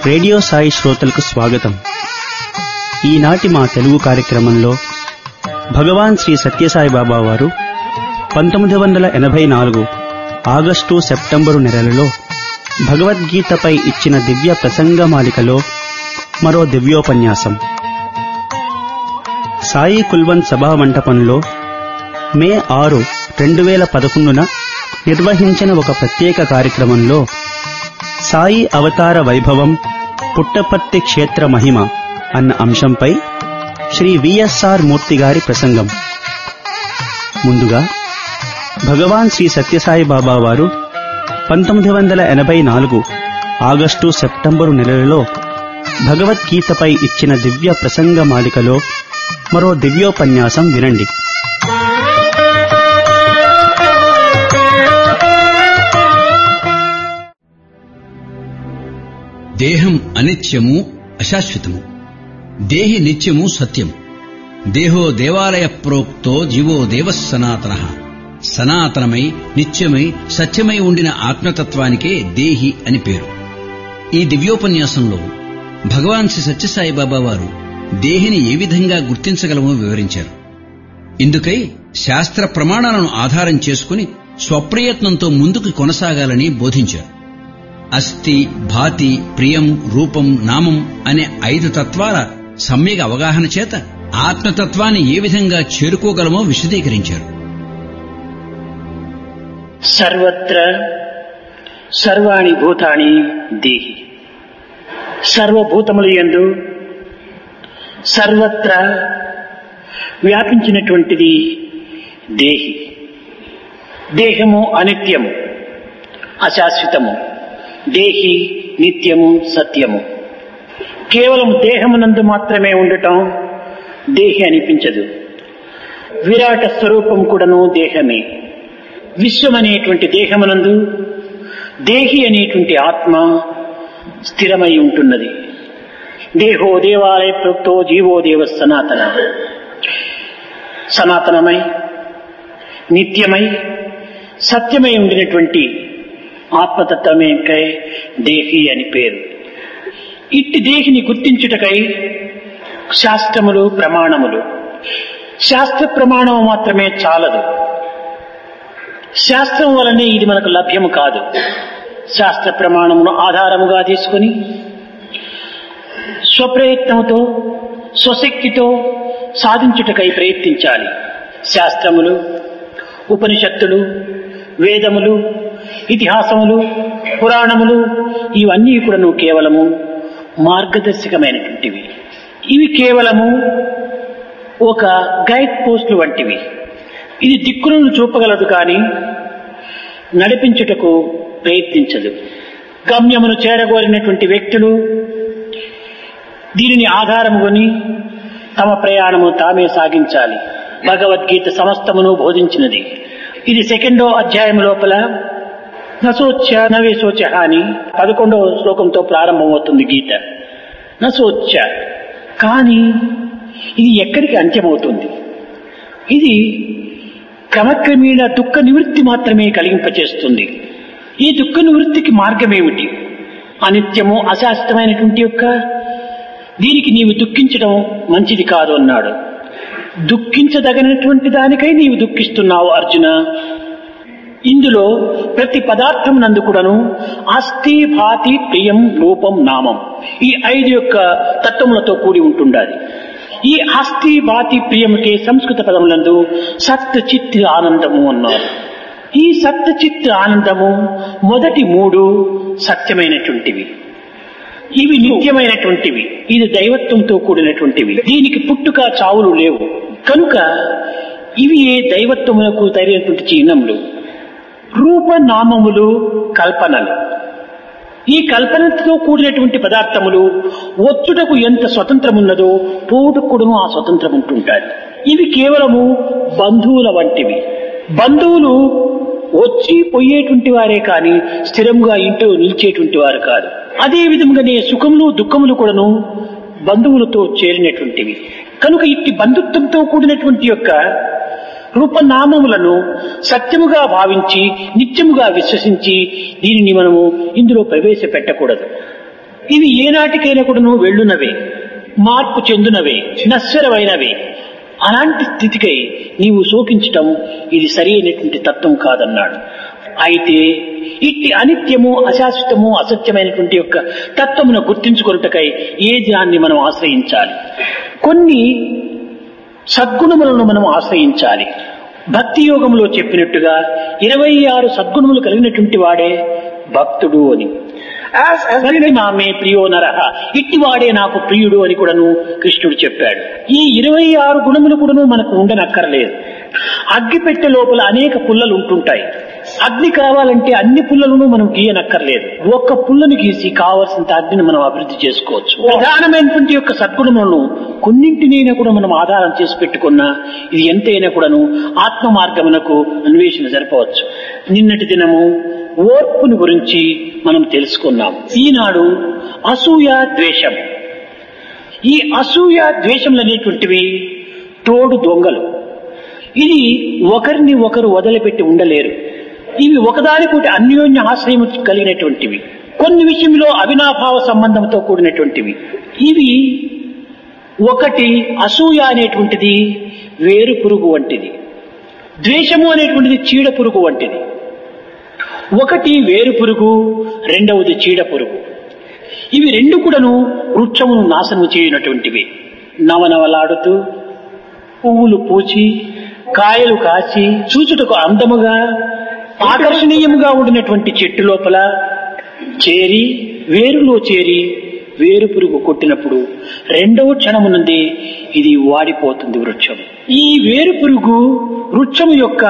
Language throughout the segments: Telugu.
రేడియో సాయి శ్రోతలకు స్వాగతం ఈనాటి మా తెలుగు కార్యక్రమంలో భగవాన్ శ్రీ సత్యసాయి బాబా వారు పంతొమ్మిది వందల ఎనభై నాలుగు ఆగస్టు సెప్టెంబరు నెలలలో భగవద్గీతపై ఇచ్చిన దివ్య ప్రసంగమాలికలో మరో దివ్యోపన్యాసం సాయి కుల్వంత్ సభా మంటపంలో మే ఆరు రెండు వేల పదకొండున నిర్వహించిన ఒక ప్రత్యేక కార్యక్రమంలో సాయి అవతార వైభవం పుట్టపర్తి క్షేత్ర మహిమ అన్న అంశంపై శ్రీ విఎస్ఆర్ మూర్తి గారి ప్రసంగం ముందుగా భగవాన్ శ్రీ సత్యసాయి బాబా వారు పంతొమ్మిది వందల ఎనభై నాలుగు ఆగస్టు సెప్టెంబరు నెలలలో భగవద్గీతపై ఇచ్చిన దివ్య ప్రసంగ మాలికలో మరో దివ్యోపన్యాసం వినండి దేహం అనిత్యము అశాశ్వతము దేహి నిత్యము సత్యం దేహో దేవాలయ ప్రోక్తో జీవో దేవ సనాతన సనాతనమై నిత్యమై సత్యమై ఉండిన ఆత్మతత్వానికే దేహి అని పేరు ఈ దివ్యోపన్యాసంలో భగవాన్ శ్రీ సత్యసాయి బాబా వారు దేహిని ఏ విధంగా గుర్తించగలమో వివరించారు ఇందుకై శాస్త్ర ప్రమాణాలను ఆధారం చేసుకుని స్వప్రయత్నంతో ముందుకు కొనసాగాలని బోధించారు అస్థి భాతి ప్రియం రూపం నామం అనే ఐదు తత్వాల సమ్యగ అవగాహన చేత ఆత్మతత్వాన్ని ఏ విధంగా చేరుకోగలమో విశదీకరించారు సర్వత్ర సర్వాణి భూతాని దేహి సర్వభూతములు యందు సర్వత్ర వ్యాపించినటువంటిది దేహి దేహము అనిత్యము అశాశ్వతము దేహి నిత్యము సత్యము కేవలం దేహమునందు మాత్రమే ఉండటం దేహి అనిపించదు విరాట స్వరూపం కూడాను దేహమే విశ్వం అనేటువంటి దేహమునందు దేహి అనేటువంటి ఆత్మ స్థిరమై ఉంటున్నది దేహో దేవాలయ ప్రోక్తో జీవో దేవ సనాతన సనాతనమై నిత్యమై సత్యమై ఉండినటువంటి ఆత్మతత్వమేకై దేహి అని పేరు ఇట్టి దేహిని గుర్తించుటకై శాస్త్రములు ప్రమాణములు శాస్త్ర ప్రమాణం మాత్రమే చాలదు శాస్త్రం వలనే ఇది మనకు లభ్యము కాదు శాస్త్ర ప్రమాణమును ఆధారముగా తీసుకుని స్వప్రయత్నముతో స్వశక్తితో సాధించుటకై ప్రయత్నించాలి శాస్త్రములు ఉపనిషత్తులు వేదములు ఇతిహాసములు పురాణములు ఇవన్నీ కూడాను కేవలము మార్గదర్శకమైనటువంటివి ఇవి కేవలము ఒక గైడ్ పోస్టులు వంటివి ఇది దిక్కులను చూపగలదు కానీ నడిపించుటకు ప్రయత్నించదు గమ్యమును చేరగోరినటువంటి వ్యక్తులు దీనిని ఆధారముకొని తమ ప్రయాణము తామే సాగించాలి భగవద్గీత సమస్తమును బోధించినది ఇది సెకండో అధ్యాయం లోపల నసోచ్య నవేశోచ అని పదకొండవ శ్లోకంతో ప్రారంభమవుతుంది గీత నసోచ్య కానీ ఇది ఎక్కడికి అంత్యమవుతుంది ఇది క్రమక్రమేణ దుఃఖ నివృత్తి మాత్రమే కలిగింపచేస్తుంది ఈ దుఃఖ నివృత్తికి మార్గమేమిటి అనిత్యము అశాశ్వతమైనటువంటి యొక్క దీనికి నీవు దుఃఖించడం మంచిది కాదు అన్నాడు దుఃఖించదగినటువంటి దానికై నీవు దుఃఖిస్తున్నావు అర్జున ఇందులో ప్రతి పదార్థం నందు కూడాను అస్థి భాతి ప్రియం రూపం నామం ఈ ఐదు యొక్క తత్వములతో కూడి ఉంటుండాలి ఈ అస్థి భాతి ప్రియముకే సంస్కృత పదములందు సత్ చిత్ ఆనందము అన్నారు ఈ సత్ చిత్ ఆనందము మొదటి మూడు సత్యమైనటువంటివి ఇవి నిత్యమైనటువంటివి ఇది దైవత్వంతో కూడినటువంటివి దీనికి పుట్టుక చావులు లేవు కనుక ఇవి ఏ దైవత్వములకు తగినటువంటి చిహ్నములు రూపనామములు కల్పనలు ఈ కల్పనతో కూడినటువంటి పదార్థములు ఒత్తుటకు ఎంత స్వతంత్రం ఉన్నదో పోటుకుడును ఆ స్వతంత్రం ఉంటుంటారు ఇవి కేవలము బంధువుల వంటివి బంధువులు వచ్చి పోయేటువంటి వారే కాని స్థిరంగా ఇంట్లో నిలిచేటువంటి వారు కాదు అదే విధంగానే సుఖములు దుఃఖములు కూడాను బంధువులతో చేరినటువంటివి కనుక ఇట్టి బంధుత్వంతో కూడినటువంటి యొక్క రూపనామములను సత్యముగా భావించి నిత్యముగా విశ్వసించి దీనిని మనము ఇందులో ప్రవేశపెట్టకూడదు ఇవి ఏనాటికైనా కూడాను వెళ్ళునవే మార్పు చెందునవే నశ్వరమైనవే అలాంటి స్థితికై నీవు శోకించటం ఇది సరి అయినటువంటి తత్వం కాదన్నాడు అయితే ఇట్టి అనిత్యము అశాశ్వతము అసత్యమైనటువంటి యొక్క తత్వమును గుర్తించుకొనుటకై ఏ దాన్ని మనం ఆశ్రయించాలి కొన్ని సద్గుణములను మనం ఆశ్రయించాలి భక్తి యోగంలో చెప్పినట్టుగా ఇరవై ఆరు సద్గుణములు కలిగినటువంటి వాడే భక్తుడు అని As, as we సరి మామే ప్రియో నరహ ఇట్టివాడే నాకు ప్రియుడు అని కూడాను కృష్ణుడు చెప్పాడు ఈ ఇరవై ఆరు గుణములు కూడాను మనకు ఉండనక్కర్లేదు అగ్గి పెట్టె లోపల అనేక పుల్లలు ఉంటుంటాయి అగ్ని కావాలంటే అన్ని పుల్లలను మనం గీయనక్కర్లేదు ఒక్క పుల్లను గీసి కావలసినంత అగ్నిని మనం అభివృద్ధి చేసుకోవచ్చు ప్రధానమైనటువంటి యొక్క సద్గుణములను కొన్నింటినైనా కూడా మనం ఆధారం చేసి పెట్టుకున్నా ఇది ఎంతైనా కూడాను ఆత్మ మార్గమునకు అన్వేషణ జరపవచ్చు నిన్నటి దినము ఓర్పుని గురించి మనం తెలుసుకున్నాం ఈనాడు అసూయ ద్వేషం ఈ అసూయ ద్వేషములు అనేటువంటివి తోడు దొంగలు ఇది ఒకరిని ఒకరు వదిలిపెట్టి ఉండలేరు ఇవి ఒకదానికొకటి అన్యోన్య ఆశ్రయం కలిగినటువంటివి కొన్ని విషయంలో అవినాభావ సంబంధంతో కూడినటువంటివి ఇవి ఒకటి అసూయ అనేటువంటిది వేరు పురుగు వంటిది ద్వేషము అనేటువంటిది చీడ పురుగు వంటిది ఒకటి వేరు పురుగు రెండవది చీడ పురుగు ఇవి రెండు కూడాను వృక్షమును నాశనం చేయనటువంటివి నవనవలాడుతూ పువ్వులు పూచి కాయలు కాచి చూచుటకు అందముగా ఆకర్షణీయముగా ఉండినటువంటి చెట్టు లోపల చేరి వేరులో చేరి వేరు పురుగు కొట్టినప్పుడు రెండవ క్షణము నుండి ఇది వాడిపోతుంది వృక్షం ఈ వేరు పురుగు వృక్షము యొక్క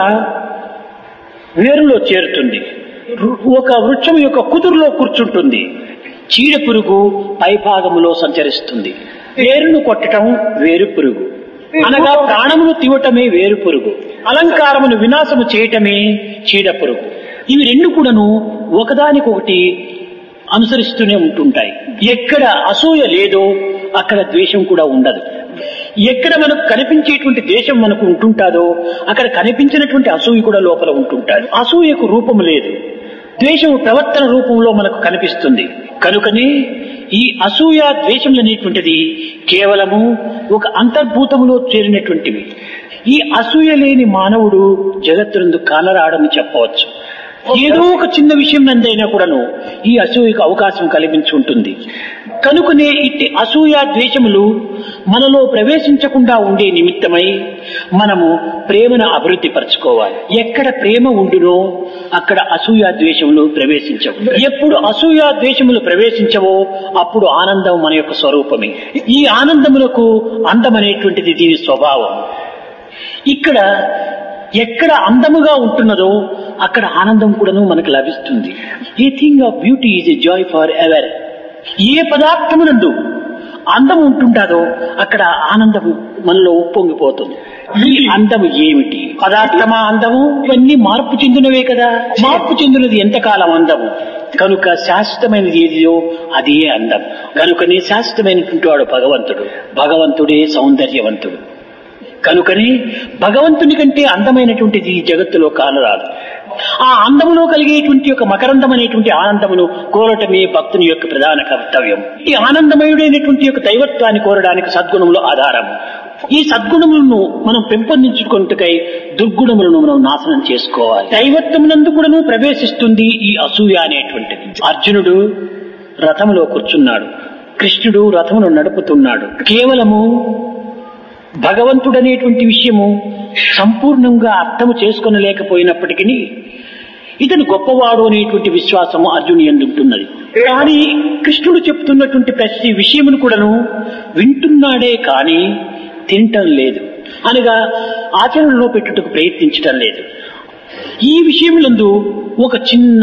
వేరులో చేరుతుంది రు- ఒక వృక్షం యొక్క కుదురులో కూర్చుంటుంది చీడ పురుగు పైభాగములో సంచరిస్తుంది వేరును కొట్టడం వేరు పురుగు అనగా ప్రాణమును తీవటమే వేరు పురుగు అలంకారమును వినాశము చేయటమే చీడ పురుగు ఇవి రెండు కూడాను ఒకదానికొకటి అనుసరిస్తూనే ఉంటుంటాయి ఎక్కడ అసూయ లేదో అక్కడ ద్వేషం కూడా ఉండదు ఎక్కడ మనకు కనిపించేటువంటి దేశం మనకు ఉంటుంటాదో అక్కడ కనిపించినటువంటి అసూయ కూడా లోపల ఉంటుంటాడు అసూయకు రూపం లేదు ద్వేషం ప్రవర్తన రూపంలో మనకు కనిపిస్తుంది కనుకనే ఈ అసూయ ద్వేషములు అనేటువంటిది కేవలము ఒక అంతర్భూతములో చేరినటువంటివి ఈ అసూయ లేని మానవుడు జగత్తునందు కానరాడని చెప్పవచ్చు ఏదో ఒక చిన్న విషయం నందైనా కూడాను ఈ అసూయకు అవకాశం కల్పించి ఉంటుంది కనుకనే ఇట్టి అసూయ ద్వేషములు మనలో ప్రవేశించకుండా ఉండే నిమిత్తమై మనము ప్రేమను అభివృద్ధి పరచుకోవాలి ఎక్కడ ప్రేమ ఉండునో అక్కడ అసూయ ద్వేషములు ప్రవేశించవు ఎప్పుడు అసూయ ద్వేషములు ప్రవేశించవో అప్పుడు ఆనందం మన యొక్క స్వరూపమే ఈ ఆనందములకు అందమనేటువంటిది దీని స్వభావం ఇక్కడ ఎక్కడ అందముగా ఉంటున్నదో అక్కడ ఆనందం కూడాను మనకు లభిస్తుంది ఈ thing of beauty is a joy forever ఏ పదార్థమునందు అందం ఉంటుంటాదో అక్కడ ఆనందము మనలో ఉప్పొంగిపోతుంది ఈ అందము ఏమిటి పదార్థమా అందము ఇవన్నీ మార్పు చెందినవే కదా మార్పు చెందినది ఎంతకాలం అందము కనుక శాశ్వతమైనది ఏదియో అదే అందం కనుకనే శాశ్వతమైనటువంటి వాడు భగవంతుడు భగవంతుడే సౌందర్యవంతుడు కనుకని భగవంతుని కంటే అందమైనటువంటిది ఈ జగత్తులో కానరాదు ఆ అందములో కలిగేటువంటి యొక్క మకరందం అనేటువంటి ఆనందమును కోరటమే భక్తుని యొక్క ప్రధాన కర్తవ్యం ఈ ఆనందమయుడైనటువంటి యొక్క దైవత్వాన్ని కోరడానికి సద్గుణములు ఆధారం ఈ సద్గుణములను మనం పెంపొందించుకుంటుకై దుర్గుణములను మనం నాశనం చేసుకోవాలి దైవత్వమునందు కూడాను ప్రవేశిస్తుంది ఈ అసూయ అనేటువంటిది అర్జునుడు రథములో కూర్చున్నాడు కృష్ణుడు రథమును నడుపుతున్నాడు కేవలము భగవంతుడనేటువంటి విషయము సంపూర్ణంగా అర్థము చేసుకొనలేకపోయినప్పటికీ ఇతను గొప్పవాడు అనేటువంటి విశ్వాసము అర్జుని ఎందుంటున్నది కానీ కృష్ణుడు చెప్తున్నటువంటి ప్రతి విషయమును కూడాను వింటున్నాడే కానీ తింటం లేదు అనగా ఆచరణలో పెట్టుటకు ప్రయత్నించటం లేదు ఈ విషయములందు ఒక చిన్న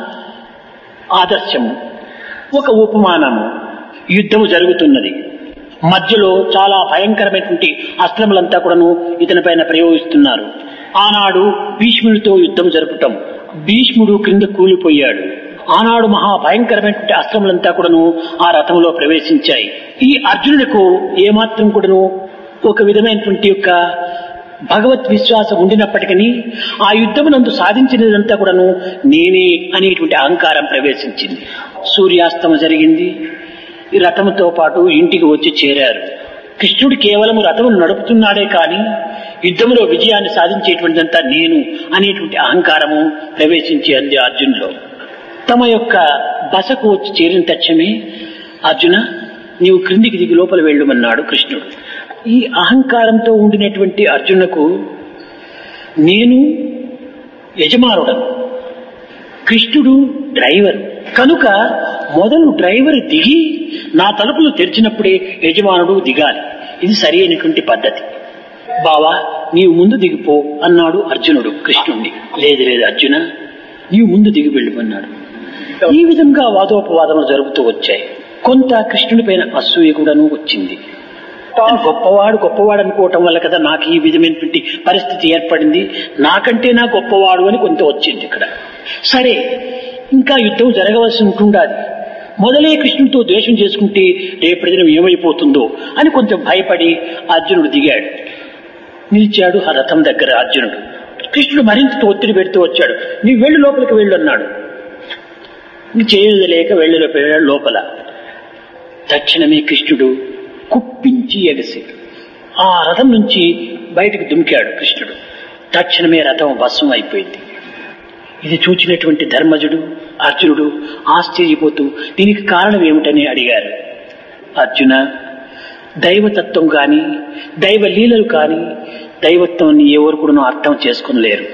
ఆదర్శము ఒక ఉపమానము యుద్ధము జరుగుతున్నది మధ్యలో చాలా భయంకరమైనటువంటి అస్త్రములంతా కూడాను ఇతని పైన ప్రయోగిస్తున్నారు ఆనాడు భీష్ముడితో యుద్ధం జరపటం భీష్ముడు క్రింద కూలిపోయాడు ఆనాడు మహా భయంకరమైనటువంటి అస్త్రములంతా కూడాను ఆ రథంలో ప్రవేశించాయి ఈ అర్జునుడికు ఏమాత్రం కూడాను ఒక విధమైనటువంటి యొక్క భగవత్ విశ్వాసం ఉండినప్పటికీ ఆ యుద్ధమునందు సాధించినదంతా కూడాను నేనే అనేటువంటి అహంకారం ప్రవేశించింది సూర్యాస్తమ జరిగింది ఈ రథముతో పాటు ఇంటికి వచ్చి చేరారు కృష్ణుడు కేవలం రథమును నడుపుతున్నాడే కాని యుద్ధంలో విజయాన్ని సాధించేటువంటిదంతా నేను అనేటువంటి అహంకారము ప్రవేశించి అంది అర్జునులో తమ యొక్క బసకు వచ్చి చేరిన తక్షణమే అర్జున నీవు క్రిందికి దిగి లోపల వెళ్ళమన్నాడు కృష్ణుడు ఈ అహంకారంతో ఉండినటువంటి అర్జునుకు నేను యజమానుడను కృష్ణుడు డ్రైవర్ కనుక మొదలు డ్రైవర్ దిగి నా తలుపులు తెరిచినప్పుడే యజమానుడు దిగాలి ఇది సరి అయినటువంటి పద్ధతి బావా నీవు ముందు దిగిపో అన్నాడు అర్జునుడు కృష్ణుణ్ణి లేదు లేదు అర్జున నీవు ముందు దిగి వెళ్ళమన్నాడు ఈ విధంగా వాదోపవాదములు జరుగుతూ వచ్చాయి కొంత కృష్ణుడి పైన అసూయ కూడాను వచ్చింది తాను గొప్పవాడు గొప్పవాడు అనుకోవటం వల్ల కదా నాకు ఈ విధమైనటువంటి పరిస్థితి ఏర్పడింది నాకంటే నా గొప్పవాడు అని కొంత వచ్చింది ఇక్కడ సరే ఇంకా యుద్ధం జరగవలసి ఉంటుండాలి మొదలే కృష్ణుడితో ద్వేషం చేసుకుంటే రేపటి దినం ఏమైపోతుందో అని కొంచెం భయపడి అర్జునుడు దిగాడు నిలిచాడు ఆ రథం దగ్గర అర్జునుడు కృష్ణుడు మరింత ఒత్తిడి పెడుతూ వచ్చాడు నీ వెళ్ళు లోపలికి వెళ్ళు అన్నాడు నీ చేయలేక వెళ్ళి వెళ్ళాడు లోపల తక్షణమే కృష్ణుడు కుప్పించి ఎగసి ఆ రథం నుంచి బయటకు దుమికాడు కృష్ణుడు తక్షణమే రథం భస్మం అయిపోయింది ఇది చూచినటువంటి ధర్మజుడు అర్జునుడు ఆశ్చర్యపోతూ దీనికి కారణం ఏమిటని అడిగారు అర్జున దైవతత్వం కాని దైవ లీలలు కాని దైవత్వాన్ని ఎవరు కూడా అర్థం చేసుకునలేరు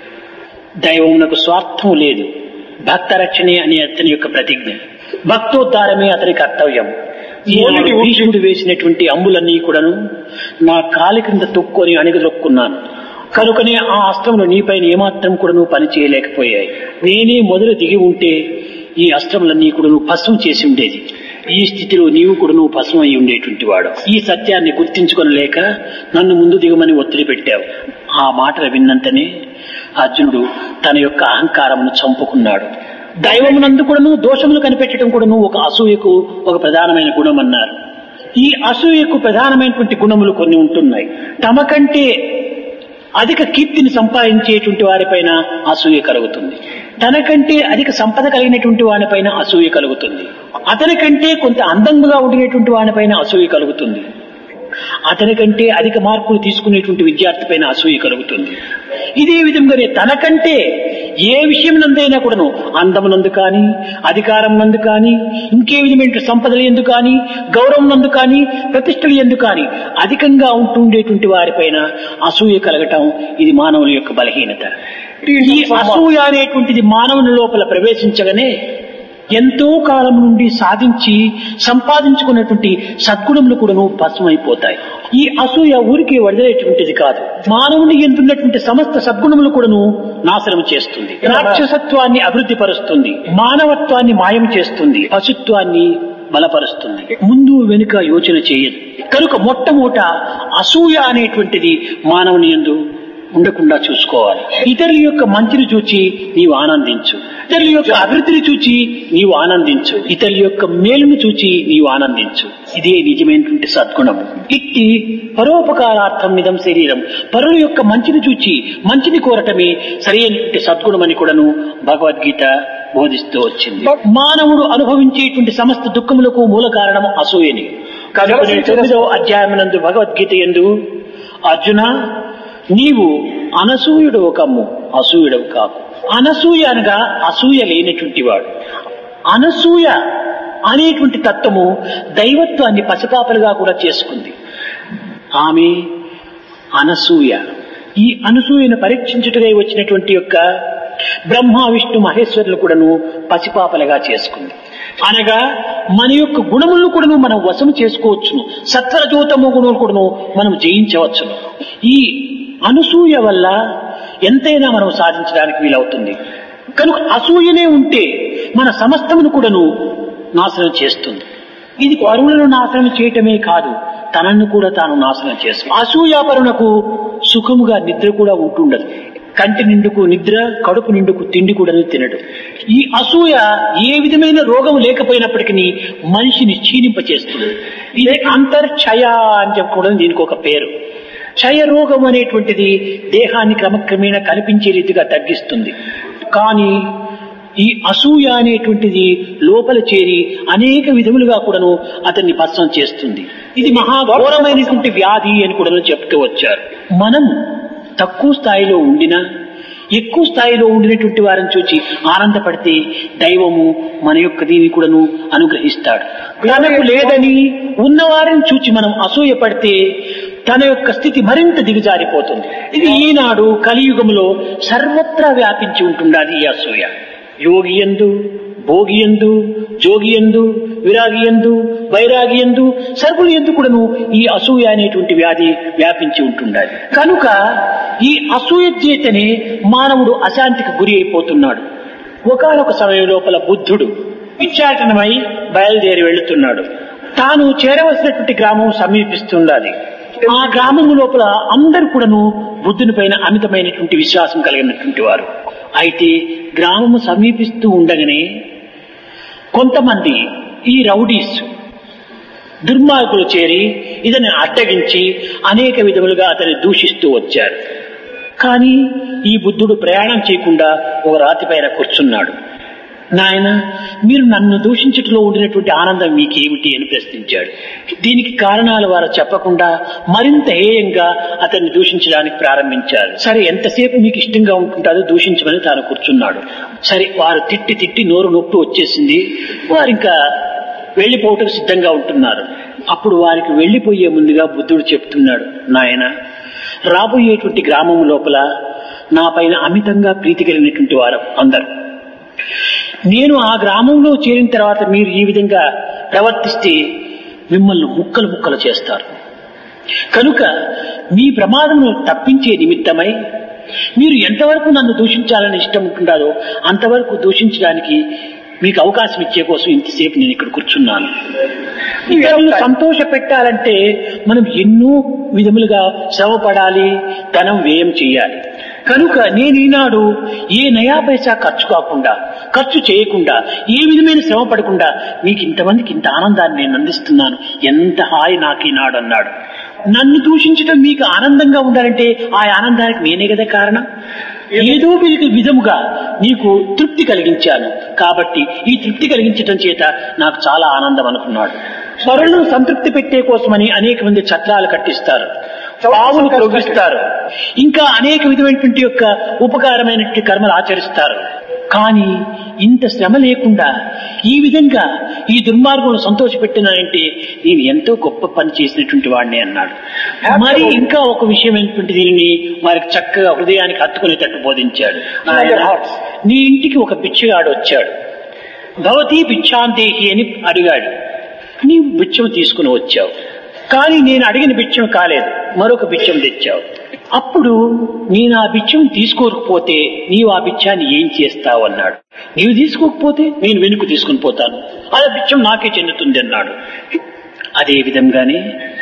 దైవమునకు స్వార్థం లేదు భక్త రక్షణే అని అతని యొక్క ప్రతిజ్ఞ భక్తోద్ధారమే అతని కర్తవ్యం ఈనాడు భీష్ముడు వేసినటువంటి అంబులన్నీ కూడాను నా కాలి కింద తొక్కొని అణిగదొక్కున్నాను కనుకనే ఆ అస్త్రములు నీపైన ఏమాత్రం కూడా నువ్వు పని చేయలేకపోయాయి నేనే మొదలు దిగి ఉంటే ఈ అస్త్రములన్నీ కూడా నువ్వు భస్మం చేసి ఉండేది ఈ స్థితిలో నీవు కూడా నువ్వు భస్మం అయి ఉండేటువంటి వాడు ఈ సత్యాన్ని గుర్తించుకొనలేక నన్ను ముందు దిగమని ఒత్తిడి పెట్టావు ఆ మాటలు విన్నంతనే అర్జునుడు తన యొక్క అహంకారమును చంపుకున్నాడు దైవమునందు కూడాను దోషములు కనిపెట్టడం కూడాను ఒక అసూయకు ఒక ప్రధానమైన గుణం అన్నారు ఈ అసూయకు ప్రధానమైనటువంటి గుణములు కొన్ని ఉంటున్నాయి తమ కంటే అధిక కీర్తిని సంపాదించేటువంటి వారిపైన అసూయ కలుగుతుంది తనకంటే అధిక సంపద కలిగినటువంటి వానిపైన అసూయ కలుగుతుంది అతని కంటే కొంత అందంగా ఉండినటువంటి వానిపైన అసూయ కలుగుతుంది అతని కంటే అధిక మార్కులు తీసుకునేటువంటి విద్యార్థి పైన అసూయ కలుగుతుంది ఇదే విధంగానే తనకంటే ఏ విషయం నందైనా కూడాను అందమునందు కానీ అధికారం నందు కానీ ఇంకే విధమైన సంపదలు ఎందు కానీ గౌరవం నందు కానీ ప్రతిష్టలు ఎందు కానీ అధికంగా ఉంటుండేటువంటి వారిపైన అసూయ కలగటం ఇది మానవుల యొక్క బలహీనత ఈ అసూయ అనేటువంటిది మానవుని లోపల ప్రవేశించగానే ఎంతో కాలం నుండి సాధించి సంపాదించుకున్నటువంటి సద్గుణములు కూడాను భస్మైపోతాయి ఈ అసూయ ఊరికే వదిలేటువంటిది కాదు మానవుని ఎందున్నటువంటి సమస్త సద్గుణములు కూడాను నాశనం చేస్తుంది రాక్షసత్వాన్ని అభివృద్ధి పరుస్తుంది మానవత్వాన్ని మాయం చేస్తుంది పశుత్వాన్ని బలపరుస్తుంది ముందు వెనుక యోచన చేయదు కనుక మొట్టమొదట అసూయ అనేటువంటిది మానవుని ఎందు ఉండకుండా చూసుకోవాలి ఇతరుల యొక్క మంచిని చూచి నీవు ఆనందించు ఇతరుల యొక్క అభివృద్ధిని చూచి నీవు ఆనందించు ఇతరుల యొక్క మేలును చూచి నీవు ఆనందించు ఇదే నిజమైనటువంటి సద్గుణము ఇట్టి పరోపకారార్థం నిదం శరీరం పరుల యొక్క మంచిని చూచి మంచిని కోరటమే సరైనటువంటి సద్గుణమని కూడాను భగవద్గీత బోధిస్తూ వచ్చింది మానవుడు అనుభవించేటువంటి సమస్త దుఃఖములకు మూల కారణము అసూయని కనుక తొమ్మిదవ అధ్యాయమునందు భగవద్గీత ఎందు అర్జున నీవు అనసూయుడు కమ్ము అసూయుడవు కాకు అనసూయ అనగా అసూయ లేనటువంటి వాడు అనసూయ అనేటువంటి తత్వము దైవత్వాన్ని పసిపాపలుగా కూడా చేసుకుంది ఆమె అనసూయ ఈ అనసూయను పరీక్షించుటకై వచ్చినటువంటి యొక్క బ్రహ్మ విష్ణు మహేశ్వరులు కూడాను పసిపాపలుగా చేసుకుంది అనగా మన యొక్క గుణములను కూడాను మనం వశము చేసుకోవచ్చును సత్వరజోతము గుణములు కూడాను మనం జయించవచ్చును ఈ అనసూయ వల్ల ఎంతైనా మనం సాధించడానికి వీలవుతుంది కనుక అసూయనే ఉంటే మన సమస్తమును కూడాను నాశనం చేస్తుంది ఇది పరువులను నాశనం చేయటమే కాదు తనను కూడా తాను నాశనం చేస్తుంది అసూయాపరునకు సుఖముగా నిద్ర కూడా ఉంటుండదు కంటి నిండుకు నిద్ర కడుపు నిండుకు తిండి కూడా తినడు ఈ అసూయ ఏ విధమైన రోగం లేకపోయినప్పటికీ మనిషిని క్షీణింపచేస్తుంది ఇది అంతర్క్షయ అని చెప్పుకోవడం దీనికి ఒక పేరు క్షయ రోగం అనేటువంటిది దేహాన్ని క్రమక్రమేణా కనిపించే రీతిగా తగ్గిస్తుంది కానీ ఈ అసూయ అనేటువంటిది లోపల చేరి అనేక విధములుగా కూడాను అతన్ని భస్మం చేస్తుంది ఇది మహాఘోరమైనటువంటి వ్యాధి అని కూడా చెప్తూ వచ్చారు మనం తక్కువ స్థాయిలో ఉండినా ఎక్కువ స్థాయిలో ఉండినటువంటి వారిని చూచి ఆనందపడితే దైవము మన యొక్క దీన్ని కూడాను అనుగ్రహిస్తాడు తనకు లేదని ఉన్నవారిని చూచి మనం అసూయ పడితే తన యొక్క స్థితి మరింత దిగజారిపోతుంది ఇది ఈనాడు కలియుగంలో సర్వత్రా వ్యాపించి ఉంటుండాలి ఈ అసూయ యోగియందు భోగియందు జోగియందు విరాగియందు వైరాగియందు సర్వులు ఎందు కూడాను ఈ అసూయ అనేటువంటి వ్యాధి వ్యాపించి ఉంటుండాలి కనుక ఈ అసూయ చేతనే మానవుడు అశాంతికి గురి అయిపోతున్నాడు ఒకనొక సమయం లోపల బుద్ధుడు విచ్చాటనమై బయలుదేరి వెళుతున్నాడు తాను చేరవలసినటువంటి గ్రామం సమీపిస్తుండాలి ఆ గ్రామం లోపల అందరూ కూడాను బుద్ధుని పైన అమితమైనటువంటి విశ్వాసం కలిగినటువంటి వారు అయితే గ్రామము సమీపిస్తూ ఉండగానే కొంతమంది ఈ రౌడీస్ దుర్మార్గులు చేరి ఇతన్ని అడ్డగించి అనేక విధములుగా అతన్ని దూషిస్తూ వచ్చారు కానీ ఈ బుద్ధుడు ప్రయాణం చేయకుండా ఒక రాతి పైన కూర్చున్నాడు నాయన మీరు నన్ను దూషించటంలో ఉండినటువంటి ఆనందం మీకేమిటి అని ప్రశ్నించాడు దీనికి కారణాలు వారు చెప్పకుండా మరింత హేయంగా అతన్ని దూషించడానికి ప్రారంభించారు సరే ఎంతసేపు మీకు ఇష్టంగా ఉంటుందో దూషించమని తాను కూర్చున్నాడు సరే వారు తిట్టి తిట్టి నోరు నొప్పి వచ్చేసింది వారు ఇంకా వెళ్లిపోవటం సిద్ధంగా ఉంటున్నారు అప్పుడు వారికి వెళ్లిపోయే ముందుగా బుద్ధుడు చెప్తున్నాడు నాయన రాబోయేటువంటి గ్రామం లోపల నా పైన అమితంగా ప్రీతి కలిగినటువంటి వారు అందరు నేను ఆ గ్రామంలో చేరిన తర్వాత మీరు ఈ విధంగా ప్రవర్తిస్తే మిమ్మల్ని ముక్కలు ముక్కలు చేస్తారు కనుక మీ ప్రమాదమును తప్పించే నిమిత్తమై మీరు ఎంతవరకు నన్ను దూషించాలని ఇష్టం ఉంటుందో అంతవరకు దూషించడానికి మీకు అవకాశం ఇచ్చే కోసం ఇంతసేపు నేను ఇక్కడ కూర్చున్నాను ఇతరులను సంతోష పెట్టాలంటే మనం ఎన్నో విధములుగా శ్రమ పడాలి ధనం వ్యయం చేయాలి కనుక నేను ఈనాడు ఏ నయా పైసా ఖర్చు కాకుండా ఖర్చు చేయకుండా ఏ విధమైన శ్రమ పడకుండా మీకు ఇంతమందికి ఇంత ఆనందాన్ని నేను అందిస్తున్నాను ఎంత హాయి నాకు ఈనాడు అన్నాడు నన్ను దూషించడం మీకు ఆనందంగా ఉండాలంటే ఆ ఆనందానికి నేనే కదా కారణం ఏదో వీరికి విధముగా నీకు తృప్తి కలిగించాను కాబట్టి ఈ తృప్తి కలిగించటం చేత నాకు చాలా ఆనందం అనుకున్నాడు స్వరులను సంతృప్తి పెట్టే కోసమని అనేక మంది చట్టాలు కట్టిస్తారు పావులు ప్రొగిస్తారు ఇంకా అనేక విధమైనటువంటి యొక్క ఉపకారమైనటువంటి కర్మలు ఆచరిస్తారు కానీ ఇంత శ్రమ లేకుండా ఈ విధంగా ఈ దుర్మార్గం సంతోషపెట్టినానంటే నేను ఎంతో గొప్ప పని చేసినటువంటి వాడిని అన్నాడు మరి ఇంకా ఒక విషయం ఏంటంటే దీనిని వారికి చక్కగా హృదయానికి హత్తుకునేటట్టు బోధించాడు నాయనా, నీ ఇంటికి ఒక బిచ్చగాడు వచ్చాడు భవతి భిక్షాంతేహి అని అడిగాడు నీవు బిచ్చం తీసుకుని వచ్చావు కానీ నేను అడిగిన బిచ్చం కాలేదు మరొక బిచ్చం తెచ్చావు అప్పుడు నేను ఆ బిచ్చం తీసుకోకపోతే నీవు ఆ బిచ్చాన్ని ఏం చేస్తావు అన్నాడు నీవు తీసుకోకపోతే నేను వెనుక తీసుకుని పోతాను అదే బిచ్చం నాకే చెందుతుంది అన్నాడు అదే విధంగానే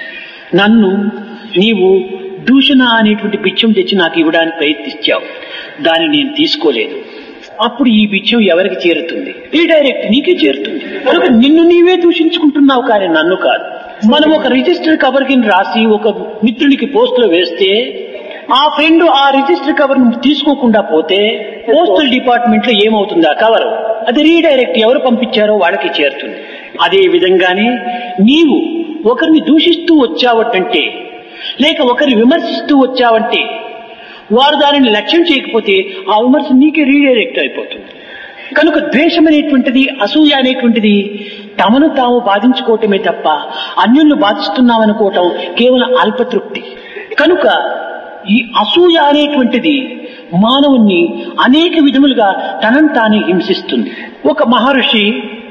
నన్ను నీవు దూషణ అనేటువంటి బిచ్చం తెచ్చి నాకు ఇవ్వడానికి ప్రయత్నించావు దాన్ని నేను తీసుకోలేదు అప్పుడు ఈ బిచ్చం ఎవరికి చేరుతుంది ఈ డైరెక్ట్ నీకే చేరుతుంది కనుక నిన్ను నీవే దూషించుకుంటున్నావు కానీ నన్ను కాదు మనం ఒక రిజిస్టర్ కవర్ కింద రాసి ఒక మిత్రునికి పోస్టులో వేస్తే ఆ ఫ్రెండ్ ఆ రిజిస్టర్ కవర్ తీసుకోకుండా పోతే పోస్టల్ డిపార్ట్మెంట్ లో ఏమవుతుంది ఆ కవర్ అది రీడైరెక్ట్ ఎవరు పంపించారో వాళ్ళకి చేరుతుంది అదే విధంగానే నీవు ఒకరిని దూషిస్తూ వచ్చావటంటే లేక ఒకరిని విమర్శిస్తూ వచ్చావంటే వారు దానిని లక్ష్యం చేయకపోతే ఆ విమర్శ నీకే రీడైరెక్ట్ అయిపోతుంది కనుక ద్వేషం అనేటువంటిది అసూయ అనేటువంటిది తమను తాము బాధించుకోవటమే తప్ప అన్యులను బాధిస్తున్నామనుకోవటం కేవలం అల్పతృప్తి కనుక ఈ అసూయ అనేటువంటిది మానవుణ్ణి అనేక విధములుగా తనను తానే హింసిస్తుంది ఒక మహర్షి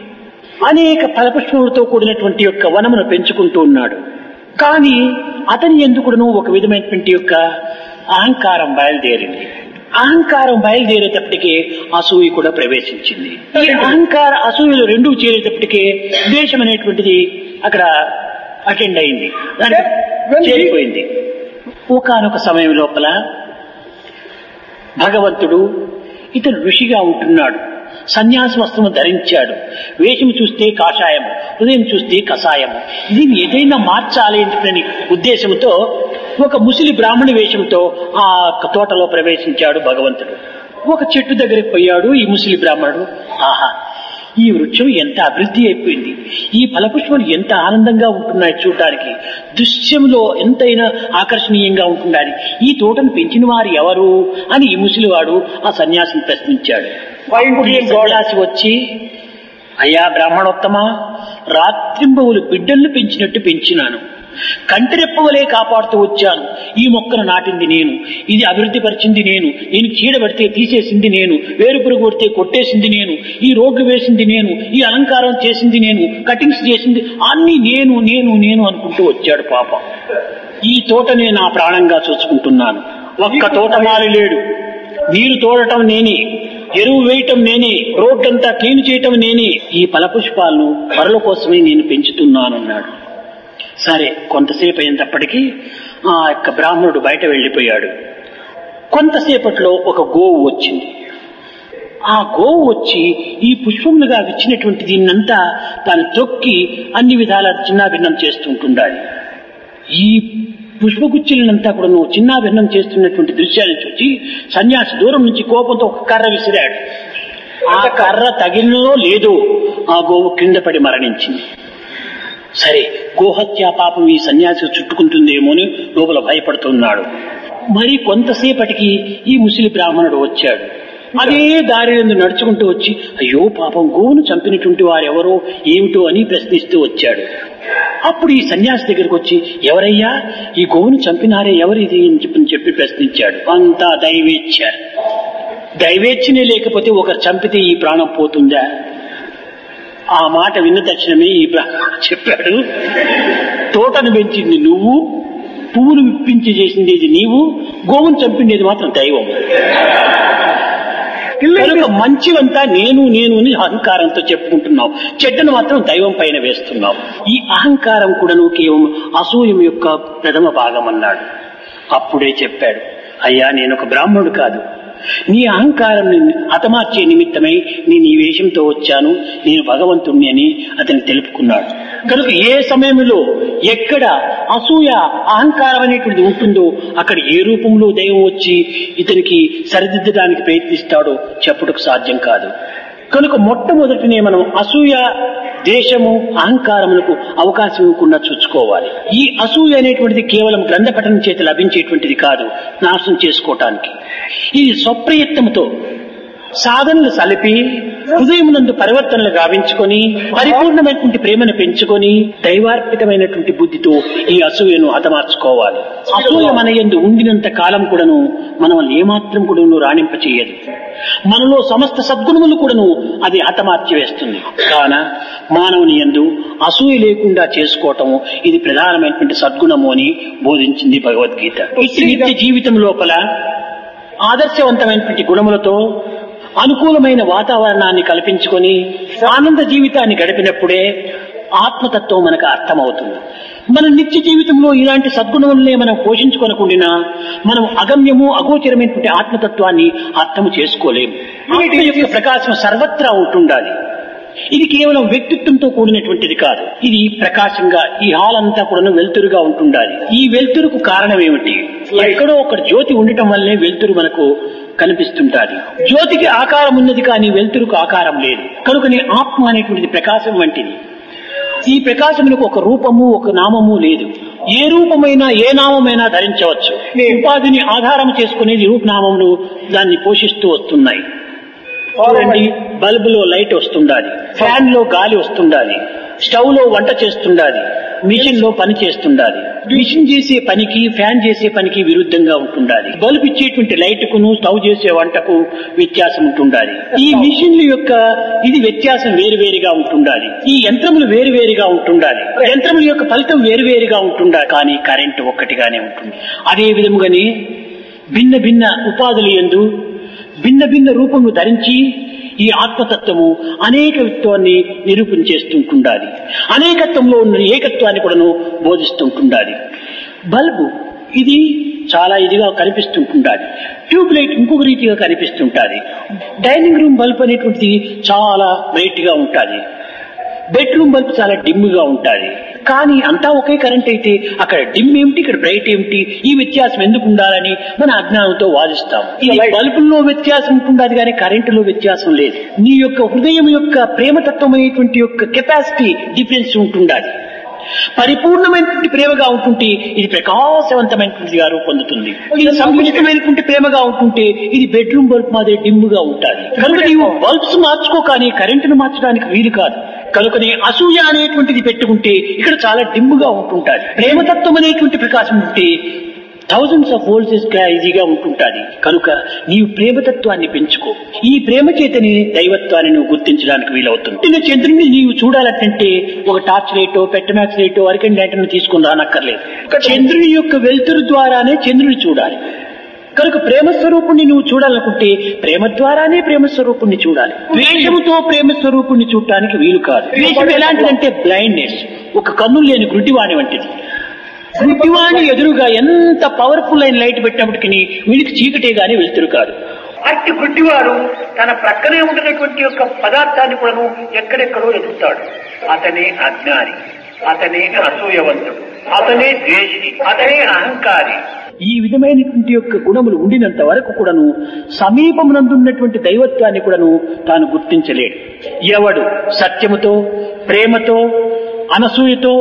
అనేక ఫలపుష్పములతో కూడినటువంటి యొక్క వనమును పెంచుకుంటూ ఉన్నాడు కానీ అతని ఎందుకును ఒక విధమైనటువంటి యొక్క అహంకారం బయలుదేరింది అహంకారం బయలుదేరేటప్పటికే అసూయ కూడా ప్రవేశించింది ఈ అహంకార అసూయలు రెండూ చేరేటప్పటికే ద్వేషం అనేటువంటిది అక్కడ అటెండ్ అయింది దానికి చేరిపోయింది ఒకనొక సమయం లోపల భగవంతుడు ఇతను ఋషిగా ఉంటున్నాడు సన్యాస వస్త్రము ధరించాడు వేషము చూస్తే కాషాయము హృదయం చూస్తే కషాయము దీన్ని ఏదైనా మార్చాలి అని ఉద్దేశంతో ఒక ముసిలి బ్రాహ్మణ వేషంతో ఆ తోటలో ప్రవేశించాడు భగవంతుడు ఒక చెట్టు దగ్గరికి పోయాడు ఈ ముసలి బ్రాహ్మణుడు ఆహా ఈ వృక్షం ఎంత అభివృద్ధి అయిపోయింది ఈ ఫలపుష్పాలు ఎంత ఆనందంగా ఉంటున్నాయి చూడటానికి దృశ్యంలో ఎంతైనా ఆకర్షణీయంగా ఉంటున్నది ఈ తోటను పెంచిన వారు ఎవరు అని ఈ ముసలివాడు ఆ సన్యాసిని ప్రశ్నించాడు ఇప్పుడు ఈ సన్యాసి వచ్చి అయ్యా బ్రాహ్మణోత్తమ రాత్రింబవులు బిడ్డలను పెంచినట్టు పెంచినాను కంటిరెప్పవలే కాపాడుతూ వచ్చాను ఈ మొక్కను నాటింది నేను ఇది అభివృద్ధి పరిచింది నేను నేను చీడ పడితే తీసేసింది నేను వేరు పురుగు పడితే కొట్టేసింది నేను ఈ రోడ్లు వేసింది నేను ఈ అలంకారం చేసింది నేను కటింగ్స్ చేసింది అన్ని నేను నేను నేను అనుకుంటూ వచ్చాడు పాపం ఈ తోటనే నా ప్రాణంగా చూసుకుంటున్నాను ఒక్క తోటమాలి లేడు నీరు తోడటం నేనే ఎరువు వేయటం నేనే రోడ్డంతా క్లీన్ చేయటం నేనే ఈ ఫలపుష్పాలను పరుల కోసమే నేను పెంచుతున్నానన్నాడు సరే కొంతసేపు అయినప్పటికీ ఆ యొక్క బ్రాహ్మణుడు బయట వెళ్ళిపోయాడు కొంతసేపట్లో ఒక గోవు వచ్చింది ఆ గోవు వచ్చి ఈ పుష్పములుగా విచ్చినటువంటి దీన్నంతా తాను తొక్కి అన్ని విధాల చిన్నాభిన్నం చేస్తుంటుండాలి ఈ పుష్పగుచ్చిలంతా కూడా నువ్వు చిన్నాభిన్నం చేస్తున్నటువంటి దృశ్యాన్ని చూసి సన్యాసి దూరం నుంచి కోపంతో ఒక కర్ర విసిరాడు ఆ కర్ర తగిలినో లేదో ఆ గోవు కింద పడి మరణించింది సరే గోహత్య పాపం ఈ సన్యాసి చుట్టుకుంటుందేమో అని లోపల భయపడుతున్నాడు మరి కొంతసేపటికి ఈ ముసలి బ్రాహ్మణుడు వచ్చాడు అదే దారి నుండి నడుచుకుంటూ వచ్చి అయ్యో పాపం గోవును చంపినటువంటి వారెవరో ఏమిటో అని ప్రశ్నిస్తూ వచ్చాడు అప్పుడు ఈ సన్యాసి దగ్గరికి వచ్చి ఎవరయ్యా ఈ గోవును చంపినారే ఎవరు ఇది అని చెప్పి చెప్పి ప్రశ్నించాడు అంతా దైవేచ్ఛ దైవేచ్ఛనే లేకపోతే ఒకరు చంపితే ఈ ప్రాణం పోతుందా ఆ మాట విన్న తక్షణమే ఈ బ్రాహ్మణుడు చెప్పాడు తోటను పెంచింది నువ్వు పువ్వులు విప్పించి చేసింది నీవు గోవును చంపిండేది మాత్రం దైవం కనుక మంచివంతా నేను నేను అని అహంకారంతో చెప్పుకుంటున్నావు చెడ్డను మాత్రం దైవం పైన వేస్తున్నావు ఈ అహంకారం కూడాను కేవలం అసూయం యొక్క ప్రథమ భాగం అన్నాడు అప్పుడే చెప్పాడు అయ్యా నేను ఒక బ్రాహ్మణుడు కాదు నీ అహంకారం హతమార్చే నిమిత్తమై నేను ఈ వేషంతో వచ్చాను నేను భగవంతుణ్ణి అని అతను తెలుపుకున్నాడు కనుక ఏ సమయంలో ఎక్కడ అసూయ అహంకారం అనేటువంటిది ఉంటుందో అక్కడ ఏ రూపంలో దైవం వచ్చి ఇతనికి సరిదిద్దడానికి ప్రయత్నిస్తాడో చెప్పుటకు సాధ్యం కాదు కనుక మొట్టమొదటినే మనం అసూయ దేశము అహంకారములకు అవకాశం ఇవ్వకుండా చూసుకోవాలి ఈ అసూయ అనేటువంటిది కేవలం గ్రంథ పఠనం చేత లభించేటువంటిది కాదు నాశనం చేసుకోవటానికి ఇది స్వప్రయత్నంతో సాధనలు సలిపి హృదయమునందు పరివర్తనలు గావించుకొని పరిపూర్ణమైనటువంటి ప్రేమను పెంచుకొని దైవార్పితమైనటువంటి బుద్ధితో ఈ అసూయను హతమార్చుకోవాలి అసూయ మన ఎందు ఉండినంత కాలం కూడాను మనం ఏమాత్రం కూడాను రాణింపచేయదు మనలో సమస్త సద్గుణములు కూడాను అది హతమార్చి వేస్తుంది కాన మానవుని ఎందు అసూయ లేకుండా చేసుకోవటము ఇది ప్రధానమైనటువంటి సద్గుణము అని బోధించింది భగవద్గీత ఇట్టి నిత్య జీవితం లోపల ఆదర్శవంతమైనటువంటి గుణములతో అనుకూలమైన వాతావరణాన్ని కల్పించుకొని ఆనంద జీవితాన్ని గడిపినప్పుడే ఆత్మతత్వం మనకు అర్థమవుతుంది మన నిత్య జీవితంలో ఇలాంటి సద్గుణములనే మనం పోషించుకొనకుండా మనం అగమ్యము అగోచరమైనటువంటి ఆత్మతత్వాన్ని అర్థము చేసుకోలేము ఆత్మ యొక్క ప్రకాశం సర్వత్రా ఉంటుండాలి ఇది కేవలం వ్యక్తిత్వంతో కూడినటువంటిది కాదు ఇది ప్రకాశంగా ఈ హాల్ అంతా కూడా వెలుతురుగా ఉంటుండాలి ఈ వెలుతురుకు కారణం ఏమిటి ఎక్కడో ఒక జ్యోతి ఉండటం వల్లే వెలుతురు మనకు కనిపిస్తుంటాది జ్యోతికి ఆకారం ఉన్నది కానీ వెలుతురుకు ఆకారం లేదు కనుకనే ఆత్మ అనేటువంటిది ప్రకాశం వంటిది ఈ ప్రకాశములకు ఒక రూపము ఒక నామము లేదు ఏ రూపమైనా ఏ నామమైనా ధరించవచ్చు ఉపాధిని ఆధారం చేసుకునేది రూపనామములు దాన్ని పోషిస్తూ వస్తున్నాయి చూడండి బల్బులో లైట్ వస్తుండాలి ఫ్యాన్ లో గాలి వస్తుండాలి స్టవ్ లో వంట చేస్తుండాలి మిషన్ లో పని చేస్తుండాలి మిషన్ చేసే పనికి ఫ్యాన్ చేసే పనికి విరుద్ధంగా ఉంటుండాలి బల్బ్ ఇచ్చేటువంటి లైట్ కును స్టవ్ చేసే వంటకు వ్యత్యాసం ఉంటుండాలి ఈ మిషన్ల యొక్క ఇది వ్యత్యాసం వేరువేరుగా ఉంటుండాలి ఈ యంత్రములు వేరువేరుగా ఉంటుండాలి యంత్రముల యొక్క ఫలితం వేరువేరుగా ఉంటుండాలి కానీ కరెంట్ ఒక్కటిగానే ఉంటుంది అదే విధముగానే భిన్న భిన్న ఉపాధులు ఎందు భిన్న భిన్న రూపము ధరించి ఈ ఆత్మతత్వము అనేకత్వాన్ని నిరూపణ చేస్తుంటుండాలి అనేకత్వంలో ఉన్న ఏకత్వాన్ని కూడాను బోధిస్తుంటుండాలి బల్బు ఇది చాలా ఇదిగా కనిపిస్తుంటుండాలి ట్యూబ్ లైట్ ఇంకొక రీతిగా కనిపిస్తుంటాది డైనింగ్ రూమ్ బల్బ్ అనేటువంటిది చాలా బ్రైట్ గా ఉంటుంది బెడ్రూమ్ బల్బ్ చాలా డిమ్ గా ఉంటుంది కానీ అంతా ఒకే కరెంట్ అయితే అక్కడ డిమ్ ఏమిటి ఇక్కడ బ్రైట్ ఏమిటి ఈ వ్యత్యాసం ఎందుకు ఉండాలని మన అజ్ఞానంతో వాదిస్తాం ఈ బల్బుల్లో వ్యత్యాసం ఉంటుండదు కానీ కరెంటులో వ్యత్యాసం లేదు నీ యొక్క హృదయం యొక్క ప్రేమతత్వమైనటువంటి యొక్క కెపాసిటీ డిఫరెన్స్ ఉంటుండాలి పరిపూర్ణమైనటువంటి ప్రేమగా ఉంటుంటే ఇది ప్రకాశవంతమైనటువంటిగా రూపొందుతుంది ఇది సంకుచితమైనటువంటి ప్రేమగా ఉంటుంటే ఇది బెడ్రూమ్ బల్బ్ మాదిరి డిమ్ముగా ఉంటుంది కనుక నీవు బల్బ్స్ మార్చుకో కానీ కరెంటును మార్చడానికి వీలు కాదు కనుకనే అసూయ అనేటువంటిది పెట్టుకుంటే ఇక్కడ చాలా డిమ్ముగా ఉంటుంటాది ప్రేమతత్వం అనేటువంటి ప్రకాశం ఉంటే థౌజండ్స్ ఆఫ్ వోల్ట్స్ ఈజీగా ఉంటుంటాది కనుక నీవు ప్రేమతత్వాన్ని పెంచుకో ఈ ప్రేమ చేతని దైవత్వాన్ని నువ్వు గుర్తించడానికి వీలవుతుంది నిన్న చంద్రుడిని నీవు చూడాలంటే ఒక టార్చ్ లైటో పెట్టమాక్స్ లైటో అరికెన్ లైటర్ను తీసుకుని రానక్కర్లేదు చంద్రుని యొక్క వెలుతురు ద్వారానే చంద్రుని చూడాలి కనుక ప్రేమ స్వరూపుణ్ణి నువ్వు చూడాలనుకుంటే ప్రేమ ద్వారానే ప్రేమ స్వరూపుణ్ణి చూడాలి ద్వేషముతో ప్రేమ స్వరూపుణ్ణి చూడటానికి వీలు కాదు ద్వేషం ఎలాంటిదంటే బ్లైండ్నెస్ ఒక కన్ను లేని గుడ్డివాణి వంటిది గుడ్డివాణి ఎదురుగా ఎంత పవర్ఫుల్ అయిన లైట్ పెట్టినప్పటికీ వీడికి చీకటే గాని వెళ్తురు కాదు అట్టి గుడ్డివాడు తన ప్రక్కనే ఉండినటువంటి యొక్క పదార్థాన్ని కూడాను ఎక్కడెక్కడో ఎదుగుతాడు అతనే అజ్ఞాని అతనే అసూయవంతుడు అతనే ద్వేషి అతనే అహంకారి ఈ విధమైనటువంటి యొక్క గుణములు ఉండినంత వరకు కూడాను సమీపమునందున్నటువంటి దైవత్వాన్ని కూడాను తాను గుర్తించలేడు ఎవడు సత్యముతో ప్రేమతో అనసూయతో